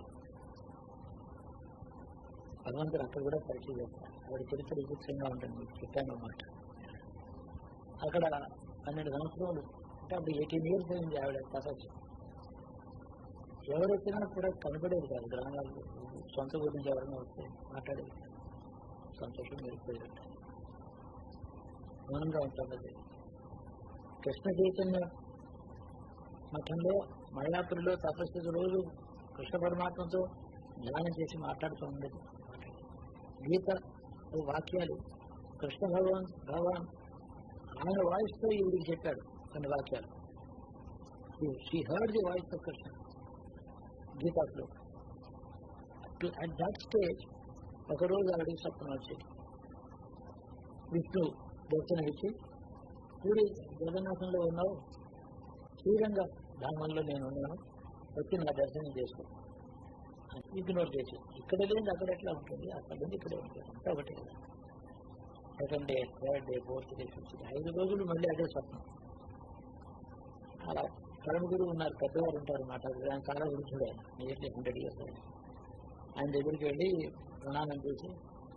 భగవంతుడు అక్కడ కూడా పరిచయం చేస్తారు ఆవిడ చరిత్ర విచిత్రంగా ఉంటుంది మీకు చెప్పాను అన్నమాట అక్కడ పన్నెండు సంవత్సరాలు అంటే అప్పుడు ఎయిటీన్ ఇయర్స్ అయింది ఆవిడ తపస్సు ఎవరు వచ్చినా కూడా కనపడేది కాదు గ్రామాల్లో సొంత గురించి ఎవరైనా వస్తే మాట్లాడేది కాదు. సంతోషం వెళ్ళిపోయేది మౌనంగా ఉంటాం అది కృష్ణ చైతన్య మఠంలో మయాపురిలో తపస్సు రోజు కృష్ణ పరమాత్మతో ధ్యానం చేసి మాట్లాడుతూ ఉండేది గీత ఓ వాక్యాలు కృష్ణ భగవాన్ భగవాన్ ఆయన వాయిస్ తో ఈవిడికి చెప్పాడు కొన్ని వాక్యాలు she heard the voice of Krishna గీతాలో అట్ దట్ స్టేజ్ ఒకరోజు ఆవిడకి స్వప్నం వచ్చేది విష్ణు దర్శనం ఇచ్చి పూరి జగన్నాథంలో ఉన్నావు శ్రీరంగ ధామంలో నేను ఉన్నాను వచ్చి నా దర్శనం చేసుకో ఇగ్నోర్ చేసి ఇక్కడ లేని అక్కడ ఎట్లా ఉంటుంది అక్కడ లేని ఇక్కడే ఉంటుంది అంతా ఒకటి కదా second day third day fourth day fifth day ఐదు రోజులు మళ్ళీ అదే స్వప్నం అలా పరమ గురువు ఉన్నారు పెద్దవారు ఉంటారు మాట ఆయన చాలా వృద్ధుడు ఆయన నియర్లీ హండ్రెడ్ ఇయర్స్ ఆయన ఆయన దగ్గరికి వెళ్ళి ప్రణామం చేసి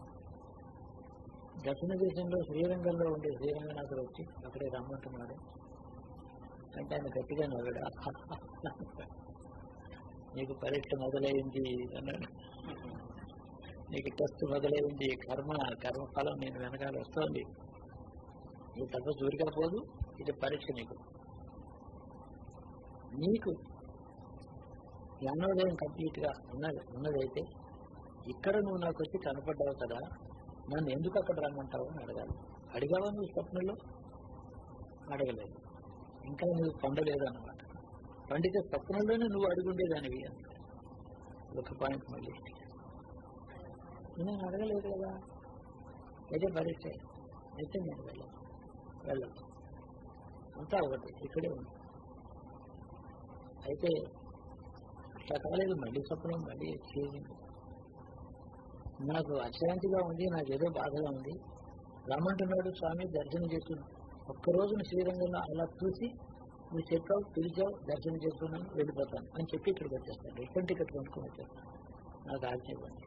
దక్షిణ దేశంలో శ్రీరంగంలో ఉండే శ్రీరంగనాథుడు వచ్చి అక్కడే రమ్మంటున్నాడు అంటే ఆయన గట్టిగా నవ్వాడు నీకు పరీక్ష మొదలైంది అన్నాడు నీకు టెస్ట్ మొదలైంది కర్మ కర్మఫలం నేను వెనకాల వస్తోంది నీ తప్ప ఊరిగా పోదు ఇది పరీక్ష నీకు నీకు జ్ఞానోదయం కంప్లీట్ గా ఉన్నది ఉన్నదైతే ఇక్కడ నువ్వు నాకు వచ్చి కనపడ్డావు కదా నన్ను ఎందుకు అక్కడ రమ్మంటావు అని అడగాలి అడిగావా నువ్వు స్వప్నంలో అడగలేదు ఇంకా నువ్వు పొందలేదు అన్నమాట పండితే స్వప్నంలోనే నువ్వు అడుగుండేదానివి అన్నాడు. ఒక పాయింట్ మళ్ళీ నేను అడగలేదు కదా అయితే పరీక్ష అయితే నేను వెళ్ళను వెళ్ళను అంతా ఒకటి ఇక్కడే ఉంది అయితే అట్లా కాలేదు మళ్ళీ స్వప్నం మళ్ళీ చేసింది నాకు అశాంతిగా ఉంది నాకు ఏదో బాధగా ఉంది రమ్మంటున్నాడు స్వామి దర్శనం చేస్తున్నాడు ఒక్కరోజు శ్రీరంగంలో అలా చూసి నువ్వు చెప్పావు పిలిచావు దర్శనం చేసుకున్నాను వెళ్ళిపోతాను అని చెప్పి ఇక్కడికి వచ్చేస్తాను రిటర్న్ టికెట్ కొనుక్కొని వచ్చేస్తాను నాకు ఆజ్ఞ ఇవ్వండి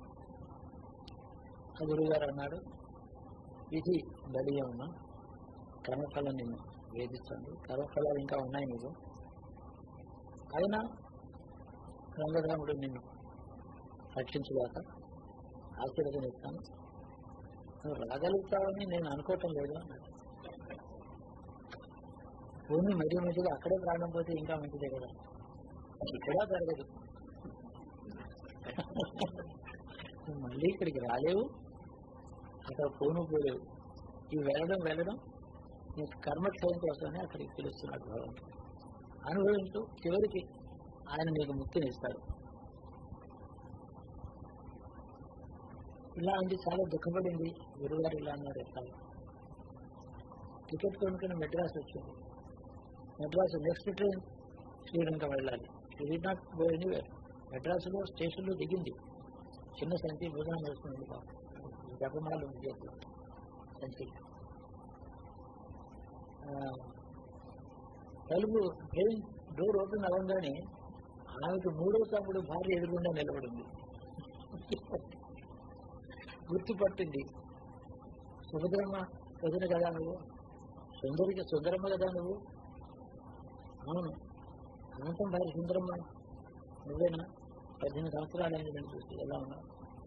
ఆ గురువు గారు అన్నాడు ఇది బలిగా ఉన్నా కర్మఫలం నిన్ను వేధిస్తుంది కర్మఫలాలు ఇంకా ఉన్నాయి నీకు అయినా రంగరాముడు నిన్ను రక్షించగాక ఆశీర్వదనిస్తాను నువ్వు రాగలుగుతావని నేను అనుకోవటం లేదు అన్నాడు భూమి మధ్య మధ్యలో అక్కడే ప్రాణం పోతే ఇంకా మంచిదే కదా ఇక్కడ జరగదు నువ్వు మళ్ళీ ఇక్కడికి రాలేవు అక్కడ పోను పోలేవు ఇవి వెళ్ళడం వెళ్ళడం నీకు కర్మక్షయం కోసమే అక్కడికి పిలుస్తున్నాడు భగవంతుడు అనుభవించు చివరికి ఆయన నీకు ముక్తిని ఇస్తాడు ఇలా ఉంది చాలా దుఃఖపడింది గురుగారు ఇలా అన్నారు ఎట్లా టికెట్ కొనుక్కుని మెడ్రాస్ వచ్చింది మెడ్రాస్ నెక్స్ట్ ట్రైన్ శ్రీలంక వెళ్ళాలి ఇది నాట్ గో ఎనీవేర్ మెడ్రాస్లో స్టేషన్లో దిగింది చిన్న సంచి భోజనం వేసుకుంది పాపం జపమాలు ఉంది చేతిలో సంచి ఆ, తలుపు ట్రైన్ డోర్ ఓపెన్ అవ్వగానే ఆమెకు మూడో తమ్ముడు భార్య ఎదురుగుండా నిలబడింది గుర్తుపట్టింది సుభద్రమ్మ వదిన కదా నువ్వు సుందరికి సుందరమ్మ కదా నువ్వు అవును అనంతం భార్య సుందరమ్మ నువ్వేనా పద్దెనిమిది సంవత్సరాలు అయింది నేను చూసి ఎలా ఉన్నావు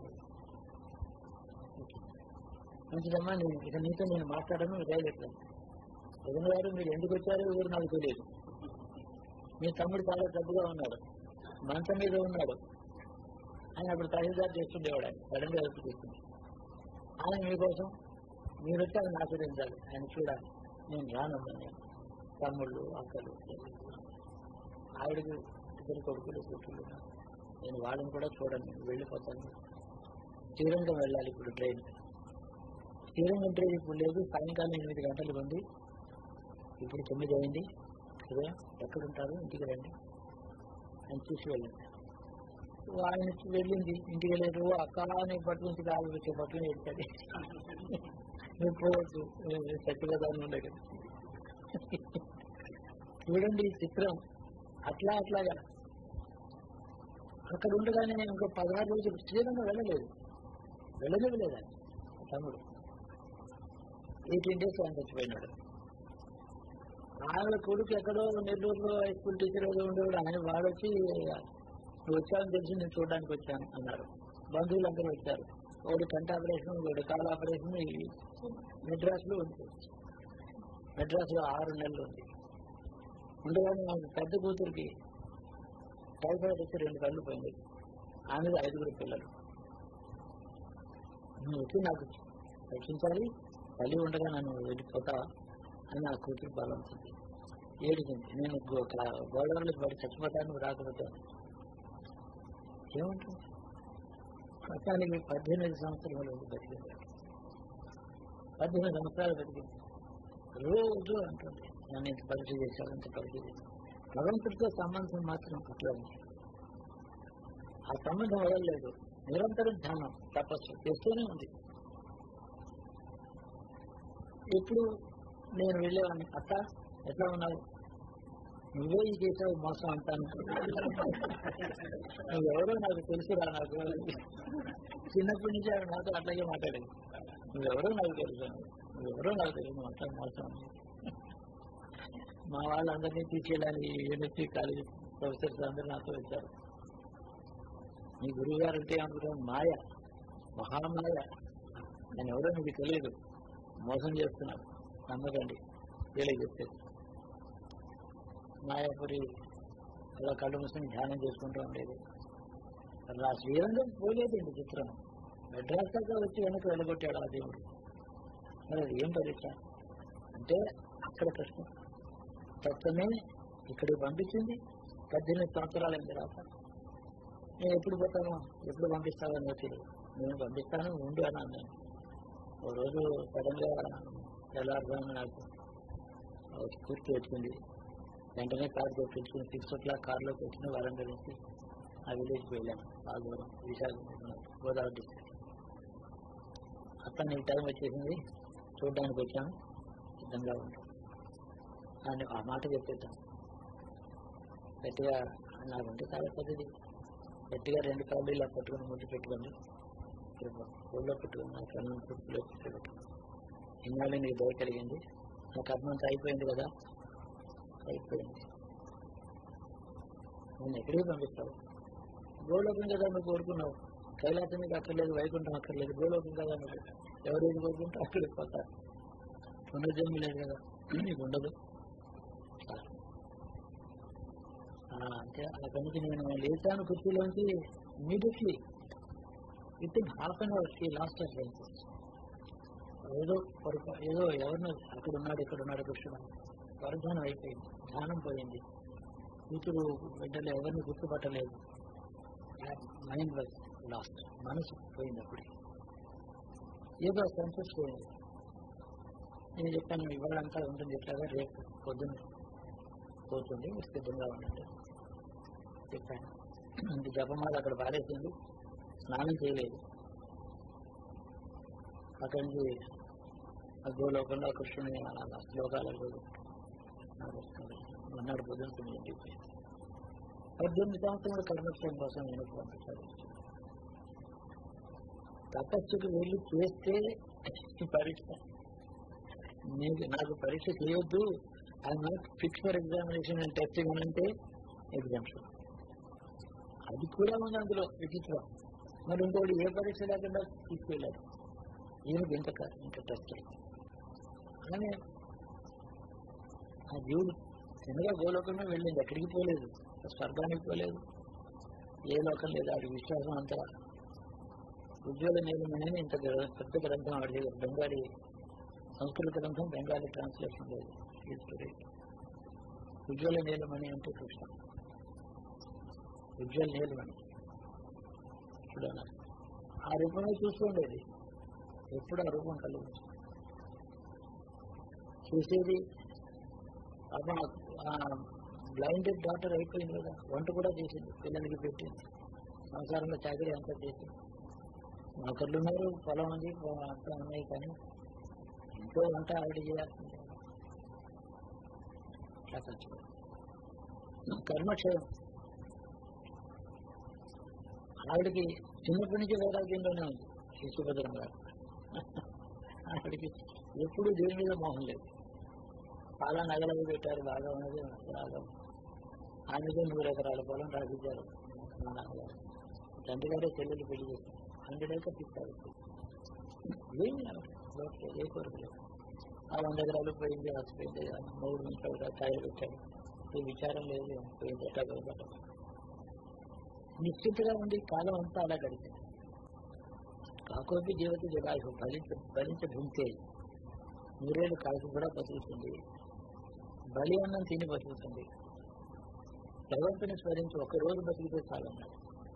మంచిదమ్మా నేను ఇక నీతో నేను మాట్లాడను రైలెట్లేదు వదిన గారు మీరు ఎందుకు వచ్చారో ఎవరు నాకు తెలియదు మీ తమ్ముడు చాలా డబ్బుగా ఉన్నాడు మంచం మీద ఉన్నాడు ఆయన అప్పుడు తహసీల్దార్ చేస్తుండేవాడు ఆయన సడన్ గా వచ్చి చేస్తుంది ఆయన మీకోసం మీరు వచ్చి ఆయన ఆశ్రయించాలి ఆయన చూడాలి నేను రానమ్మా నేను తమ్ముళ్ళు అక్కలు ఆవిడకి ఇద్దరు కొడుకులు కూతుళ్ళు ఉన్నారు. నేను వాళ్ళని కూడా చూడండి నేను వెళ్ళిపోతాను శ్రీరంగం వెళ్ళాలి ఇప్పుడు ట్రైన్ శ్రీరంగం ట్రైన్ ఇప్పుడు లేదు సాయంకాలం ఎనిమిది గంటలు ఉంది ఇప్పుడు తొమ్మిది అయింది కదా ఎక్కడుంటారు ఇంటికి రండి అని చూసి వెళ్ళండి ఆయన వెళ్ళింది ఇంటికి వెళ్ళారు అక్క అని పట్టు నుంచి కాలు వచ్చే పట్టుకుని వెళ్తాడు నువ్వు పోవచ్చు సత్యవదాన్ని ఉండే కదా చూడండి ఈ చిత్రం అట్లా అట్లాగా అక్కడ ఉండగానే నేను ఇంకో పదహారు రోజులు శ్రీరంగం వెళ్ళలేదు వెళ్ళలేదు ఆయన తమ్ముడు ఎయిటీన్ డేస్ ఆయన చచ్చిపోయినాడు ఆయన కొడుకు ఎక్కడో నెల్లూరులో హై స్కూల్ టీచర్ ఏదో ఉండేవాడు ఆయన వాడు వచ్చి నువ్వు వచ్చావని తెలిసి నేను చూడడానికి వచ్చాను అన్నారు బంధువులందరూ వచ్చారు ఒకటి కంట ఆపరేషన్ ఒకటి కాలు ఆపరేషన్ ఇవి మెడ్రాస్ లో ఉంది మెడ్రాస్ లో ఆరు నెలలు ఉంది ఉండగానే నాకు పెద్ద కూతురికి టైఫాయిడ్ వచ్చి రెండు కళ్ళు పోయింది ఆమె ఐదుగురు పిల్లలు నువ్వు వచ్చి నాకు రక్షించాలి తల్లి ఉండగా నన్ను వెళ్ళిపోతా అని నా కూతురు బలవుతుంది ఏడిచింది నేను గో- కా- గోదావరిలో పడి చచ్చిపోతాను నువ్వు రాకపోతే ఏముంటుంది మొత్తానికి పద్దెనిమిది సంవత్సరాలు ఉంది బతికింది పద్దెనిమిది సంవత్సరాలు బతికింది రోజు అంటుంది నన్ను ఇంత పరీక్ష చేశావు ఇంత పరీక్ష చేశావు భగవంతుడితో సంబంధం మాత్రం అట్లా ఉంది ఆ సంబంధం వదలలేదు నిరంతరం ధ్యానం తపస్సు చేస్తూనే ఉంది ఎప్పుడు నేను వెళ్ళేవాడిని అత్త ఎట్లా ఉన్నావు నువ్వే ఈ చేసావు మోసం అంటాను నువ్వెవరో నాకు తెలుసురా నాకు చిన్నప్పటి నుంచి ఆవిడ నాతో అట్లాగే మాట్లాడేది నువ్వెవరో నాకు తెలుసు నువ్వెవరో నాకు తెలుసు నువ్వు అట్లా మోసం అని. మా వాళ్ళందరినీ తీసుకెళ్ళాలి యూనివర్సిటీ కాలేజీ ప్రొఫెసర్స్ అందరూ నాతో వచ్చారు మీ గురువు గారు అంటే అనుకుంటాం మాయ మహామాయ నేను ఎవరో మీకు తెలియదు మోసం చేస్తున్నారు నమ్మకండి వీళ్ళకి చెప్పేది మాయాపురి అలా కళ్ళు మూసుకొని ధ్యానం చేసుకుంటూ ఉండేది అలా శ్రీరంగం పోలేదండి చిత్రం మెడ్రాస్ దాకా వచ్చి వెనక్కి వెళ్ళగొట్టాడు ఆ దేవుడు మరి అది ఏం పరీక్ష అంటే అక్కడ ప్రశ్న తత్వమే ఇక్కడికి పంపించింది పద్దెనిమిది సంవత్సరాలైన తర్వాత నేను ఎప్పుడు పోతాను ఎప్పుడు పంపిస్తానని వచ్చి నేను పంపిస్తాను ఉండు అని అన్నాను ఓ రోజు సడన్ గా తెల్లారుజామున నాకు ఒక స్ఫూర్తి వచ్చింది వెంటనే కార్ తెప్పించుకుని సిక్స్ ఓ క్లాక్ కార్లోకి వచ్చిన వరంగల్ నుంచి ఆ విలేజ్కి వెళ్ళాను బాగోరం విశాఖపట్నం గోదావరి డిస్ట్రిక్ట్ అక్కడ నీకు టైం వచ్చేసింది చూడడానికి వచ్చాను సిద్ధంగా ఉంటాను అని ఆ మాట చెప్పేద్దాం గట్టిగా నాకుంటే చాలా పెద్దది గట్టిగా రెండు కాళ్ళు ఇలా పట్టుకుని ముద్దు పెట్టుకోండి ఊళ్ళో పెట్టుకుని నా కన్ను పుట్టులో పెట్టుకుని ఇన్నాళ్ళు నీకు దయ కలిగింది నా కర్మ అంతా అయిపోయింది కదా అయిపోయింది నేను ఎక్కడికి పంపిస్తావు గోలోకం కదా నువ్వు కోరుకున్నావు కైలాసం నీకు అక్కర్లేదు వైకుంఠం అక్కర్లేదు గోలోకం కదా నువ్వు ఎవరేది కోరుకుంటే అక్కడికి పోతారు పునర్జన్మ లేదు కదా నీకు ఉండదు ఆ, అంటే అక్కడి నుంచి నేను లేచాను కుర్చీలోంచి immediately within half an hour she lost her senses ఏదో పొరపా ఏదో ఎవరినో అక్కడ ఉన్నాడు ఇక్కడ ఉన్నాడు కృష్ణుడు వరధ్యానం అయిపోయింది ధ్యానం పోయింది కూతురు బిడ్డలు ఎవరిని గుర్తుపట్టలేదు మైండ్ వాజ్ లాస్ట్ మనసు పోయింది అప్పుడు ఏదో సెన్సెస్ పోయింది నేను చెప్పాను ఇవాళంతా ఉంటుంది ఇట్లాగా రేపు పొద్దున్న పోతుంది మీరు సిద్ధంగా ఉండండి చెప్పాను ఇంక జపమాల అక్కడ పారేసింది స్నానం చేయలేదు అక్కడి నుంచి ఆ గోలోకంలో కృష్ణుని ఆ శ్లోకాలలో మన్నాడు పొద్దున ఇంటికి పోయింది పద్దెనిమిది సంవత్సరాల కర్మక్షయం కోసం నేను పంపించాను తపస్సుకు వెళ్ళి చేస్తే పరీక్ష నీకు నాకు పరీక్ష చేయొద్దు I not fix for examination and testing అంటే ఎగ్జామ్షన్ అది కూడా ఉంది అందులో విచిత్రం మరి ఇంకోటి ఏ పరీక్ష లేకుండా తీసుకెళ్ళారు ఏమిటి ఇంత క- ఇంత టెస్ట్ కానీ ఆ జీవుడు చిన్నగా గోలోకమే వెళ్ళింది ఎక్కడికి పోలేదు స్వర్గానికి పోలేదు ఏ లోకం లేదు ఆడి విశ్వాసం అంతా ఉజ్వల నీలమని ఇంత గ్ర- పెద్ద గ్రంథం ఆడి దగ్గర బెంగాలీ సంస్కృత గ్రంథం బెంగాలీ ట్రాన్స్లేషన్ లేదు హిస్టరీ ఉజ్వల నీలమణి అంటే కృష్ణ ఉజ్వల నీలమణి చూడాలి ఆ రూపమే చూస్తుండేది ఎప్పుడు ఆ రూపం కలుగు చూసేది పాపం ఆ బ్లైండెడ్ డాక్టర్ అయిపోయింది కదా వంట కూడా చేసింది పిల్లలకి పెట్టింది సంసారంలో చాకరీ అంతా చేసింది నౌకర్లు ఉన్నారు పొలం ఉంది అంతా ఉన్నాయి కానీ ఇంట్లో వంట ఆవిడ చేయాల్సిందే అట్లా చచ్చిపోయింది కర్మక్షయం ఆవిడకి చిన్నప్పటి నుంచి వైరాగ్యంలోనే ఉంది ఈ సుభద్రం గారు ఆవిడకి ఎప్పుడు దేని మీద మోహం లేదు చాలా నగలవి పెట్టారు బాగా ఉన్నది బాగా ఆమెతో నూరు ఎకరాల పొలం రాసిచ్చారు మా నాన్నగారు తండ్రి గారే చెల్లెలు పెళ్లి చేశారు అందులేక తిప్పారు ఏమి లోటు ఏ కోరిక లేదు ఆ వంద ఎకరాలు పోయింది ఆసిపోయింది మూడు నిమిషాలు కాయలు పెట్టాడు ఈ విచారం లేదు పోయింది ఎట్లా పోయిందట నిశ్చితగా ఉండి కాలం అంతా అలా గడిచింది కాకోపి జీవిత జలాయు భరించ భరించ భుంతే నూరేళ్ళు కాల్చి కూడా బతుకుతుంది బలి అన్నం తిని బతుకుతుంది భగవంతుని స్మరించి ఒక రోజు బతికితే చాలన్నాడు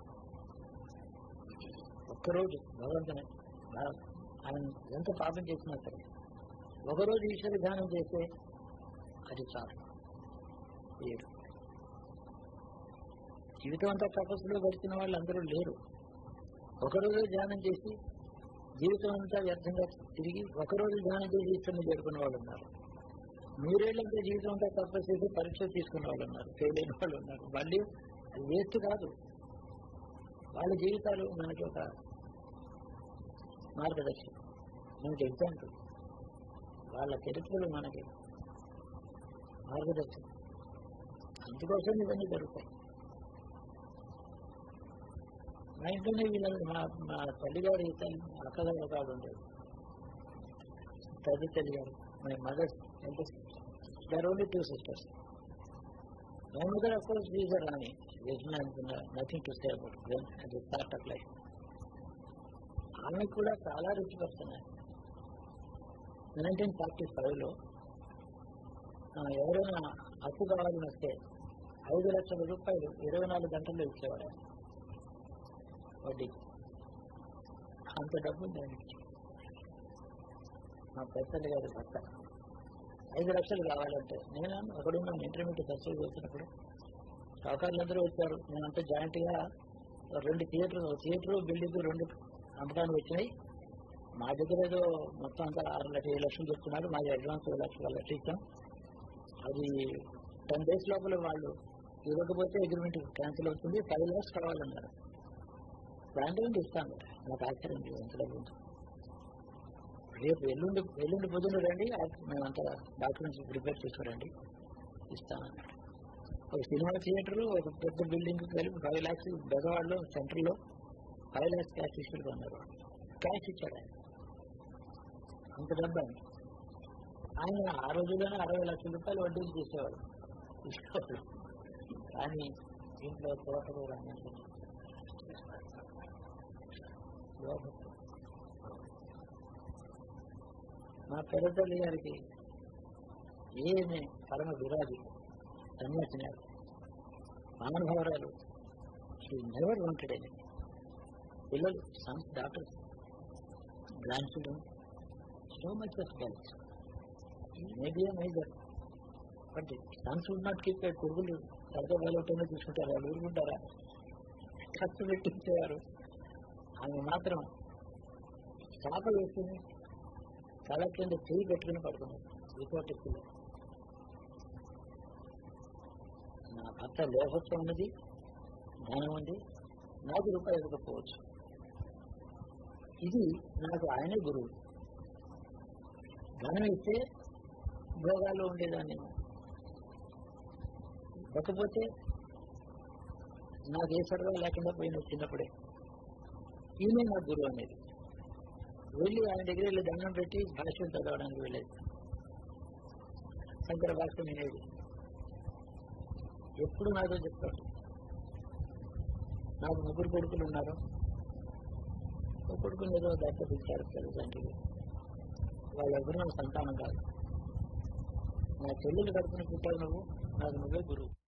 ఒక్కరోజు భగవంతుని భా- ఆయన ఎంత పాపం చేసినా సరే ఒకరోజు ఈశ్వర ధ్యానం చేస్తే అది చాలు ఏడు జీవితం అంతా తపస్సులో గడిచిన వాళ్ళు అందరూ లేరు ఒకరోజు ధ్యానం చేసి జీవితం అంతా వ్యర్థంగా తిరిగి ఒకరోజు ధ్యానం చేసి ఈశ్వరుని చేరుకున్న వాళ్ళు ఉన్నారు నూరేళ్లంతా జీవితం అంతా తపస్సు చేసి పరీక్ష తీసుకున్న వాళ్ళు ఉన్నారు ఫెయిల్ అయిన వాళ్ళు ఉన్నారు మళ్ళీ అది వేస్ట్ కాదు వాళ్ళ జీవితాలు మనకి ఒక మార్గదర్శనం మనకి ఎగ్జాంపుల్ వాళ్ళ చరిత్రలు మనకి మార్గదర్శనం అందుకోసం ఇవన్నీ జరుగుతాయి మా ఇంట్లోనే వీళ్ళని మా మా తల్లిగారి తల్లి అక్కగారు ఒక ఆవిడ ఉండేది తల్లి తల్లి గారు my mother there only two sisters my mother of course is Rani nothing to say about then అది పార్ట్ ఆఫ్ లైఫ్ ఆమె కూడా చాలా రుచి పడుతున్నాయి నైన్టీన్ ఫార్టీ ఫైవ్లో ఎవరైనా అప్పు కావాలని వస్తే ఐదు లక్షల రూపాయలు ఇరవై నాలుగు గంటల్లో ఇచ్చేవాడు ఆయన. వడ్డీ అంత డబ్బు ఉంది ఆయనకి మా పెద్దలు గారి భర్త ఐదు లక్షలు కావాలంటే నేను ఒకడున్నాను ఇంటర్మీడియట్ సబ్సిడీ వచ్చినప్పుడు సహకారులందరూ వచ్చారు నేనంతా జాయింట్ గా రెండు థియేటర్ థియేటర్ బిల్డింగ్ రెండు అమ్మకానికి వచ్చినాయి మా దగ్గర ఏదో మొత్తం అంతా ఆరు లక్షలు ఏడు లక్షలు చెప్తున్నారు మాది అడ్వాన్స్ ఏడు లక్షలు లక్ష ఇచ్చాం అది టెన్ డేస్ లోపల వాళ్ళు ఇవ్వకపోతే అగ్రిమెంట్ క్యాన్సిల్ అవుతుంది ఫైవ్ ల్యాక్స్ కావాలన్నారు బ్రాండ్ ఇస్తాను నాకు ఆశ్చర్యం లేదు ఎంత డబ్బు ఉంది. రేపు ఎల్లుండి ఎల్లుండి పొద్దున్న రండి ఆ- మేమంతా డాక్యుమెంట్స్ ప్రిపేర్ చేసుకురండి ఇస్తానన్నాడు ఒక సినిమా థియేటర్ ఒక పెద్ద బిల్డింగ్ కలిపి ఫైవ్ ల్యాక్స్ బెజవాడలో సెంటర్లో ఫైవ్ ల్యాక్స్ క్యాష్ ఇష్యూగా ఉన్నారు క్యాష్ ఇచ్చాడు ఆయన అంత డబ్బు ఆయన ఆయన ఆ రోజుల్లోనే అరవై లక్షల రూపాయలు వడ్డీలు చేసేవాడు ఇచ్చేవాడు కానీ ఇంట్లో తోటలు రాని లోభత్వం మా పెద్దతల్లి గారికి ఏమే పరమ విరాజి సన్యాసినారు మహానుభావరాలు షీ నెవర్ వాంటెడ్ ఎనీ పిల్లలు sons doctors grandchildren so much of health maybe a major but sons would not keep కొడుకులు సరదా వేలవటమే చూసుకుంటారు వాళ్ళు ఊరుకుంటారా ఖర్చు పెట్టించేవారు ఆమె మాత్రం చాప వేసుకుని తల కింద చేయి పెట్టుకుని పడుకున్నారు వితౌట్ ఎప్పుడు నా భర్త లోహత్వం ఉన్నది ధనం ఉంది నాకు రూపాయి ఇవ్వకపోవచ్చు ఇది నాకు ఆయనే గురువు ధనం ఇస్తే భోగాల్లో ఉండేదాన్ని ఇవ్వకపోతే నాకు ఏ సరదా లేకుండా పోయిన చిన్నప్పుడే ఈయనే నా గురువు అనేది వెళ్ళి ఆయన దగ్గర వెళ్ళి దండం పెట్టి భాష్యం చదవడానికి వెళ్ళేది శంకర భాష్యం వినేది ఎప్పుడు నాతో చెప్తాడు నాకు ముగ్గురు కొడుకులు ఉన్నారు ఒక కొడుకుని ఏదో దత్తపించారు తల్లిదండ్రులు వాళ్ళెవరు నాకు సంతానం కాదు నా చెల్లెలు కడుపుని పుట్టావు నువ్వు నాకు నువ్వే గురువు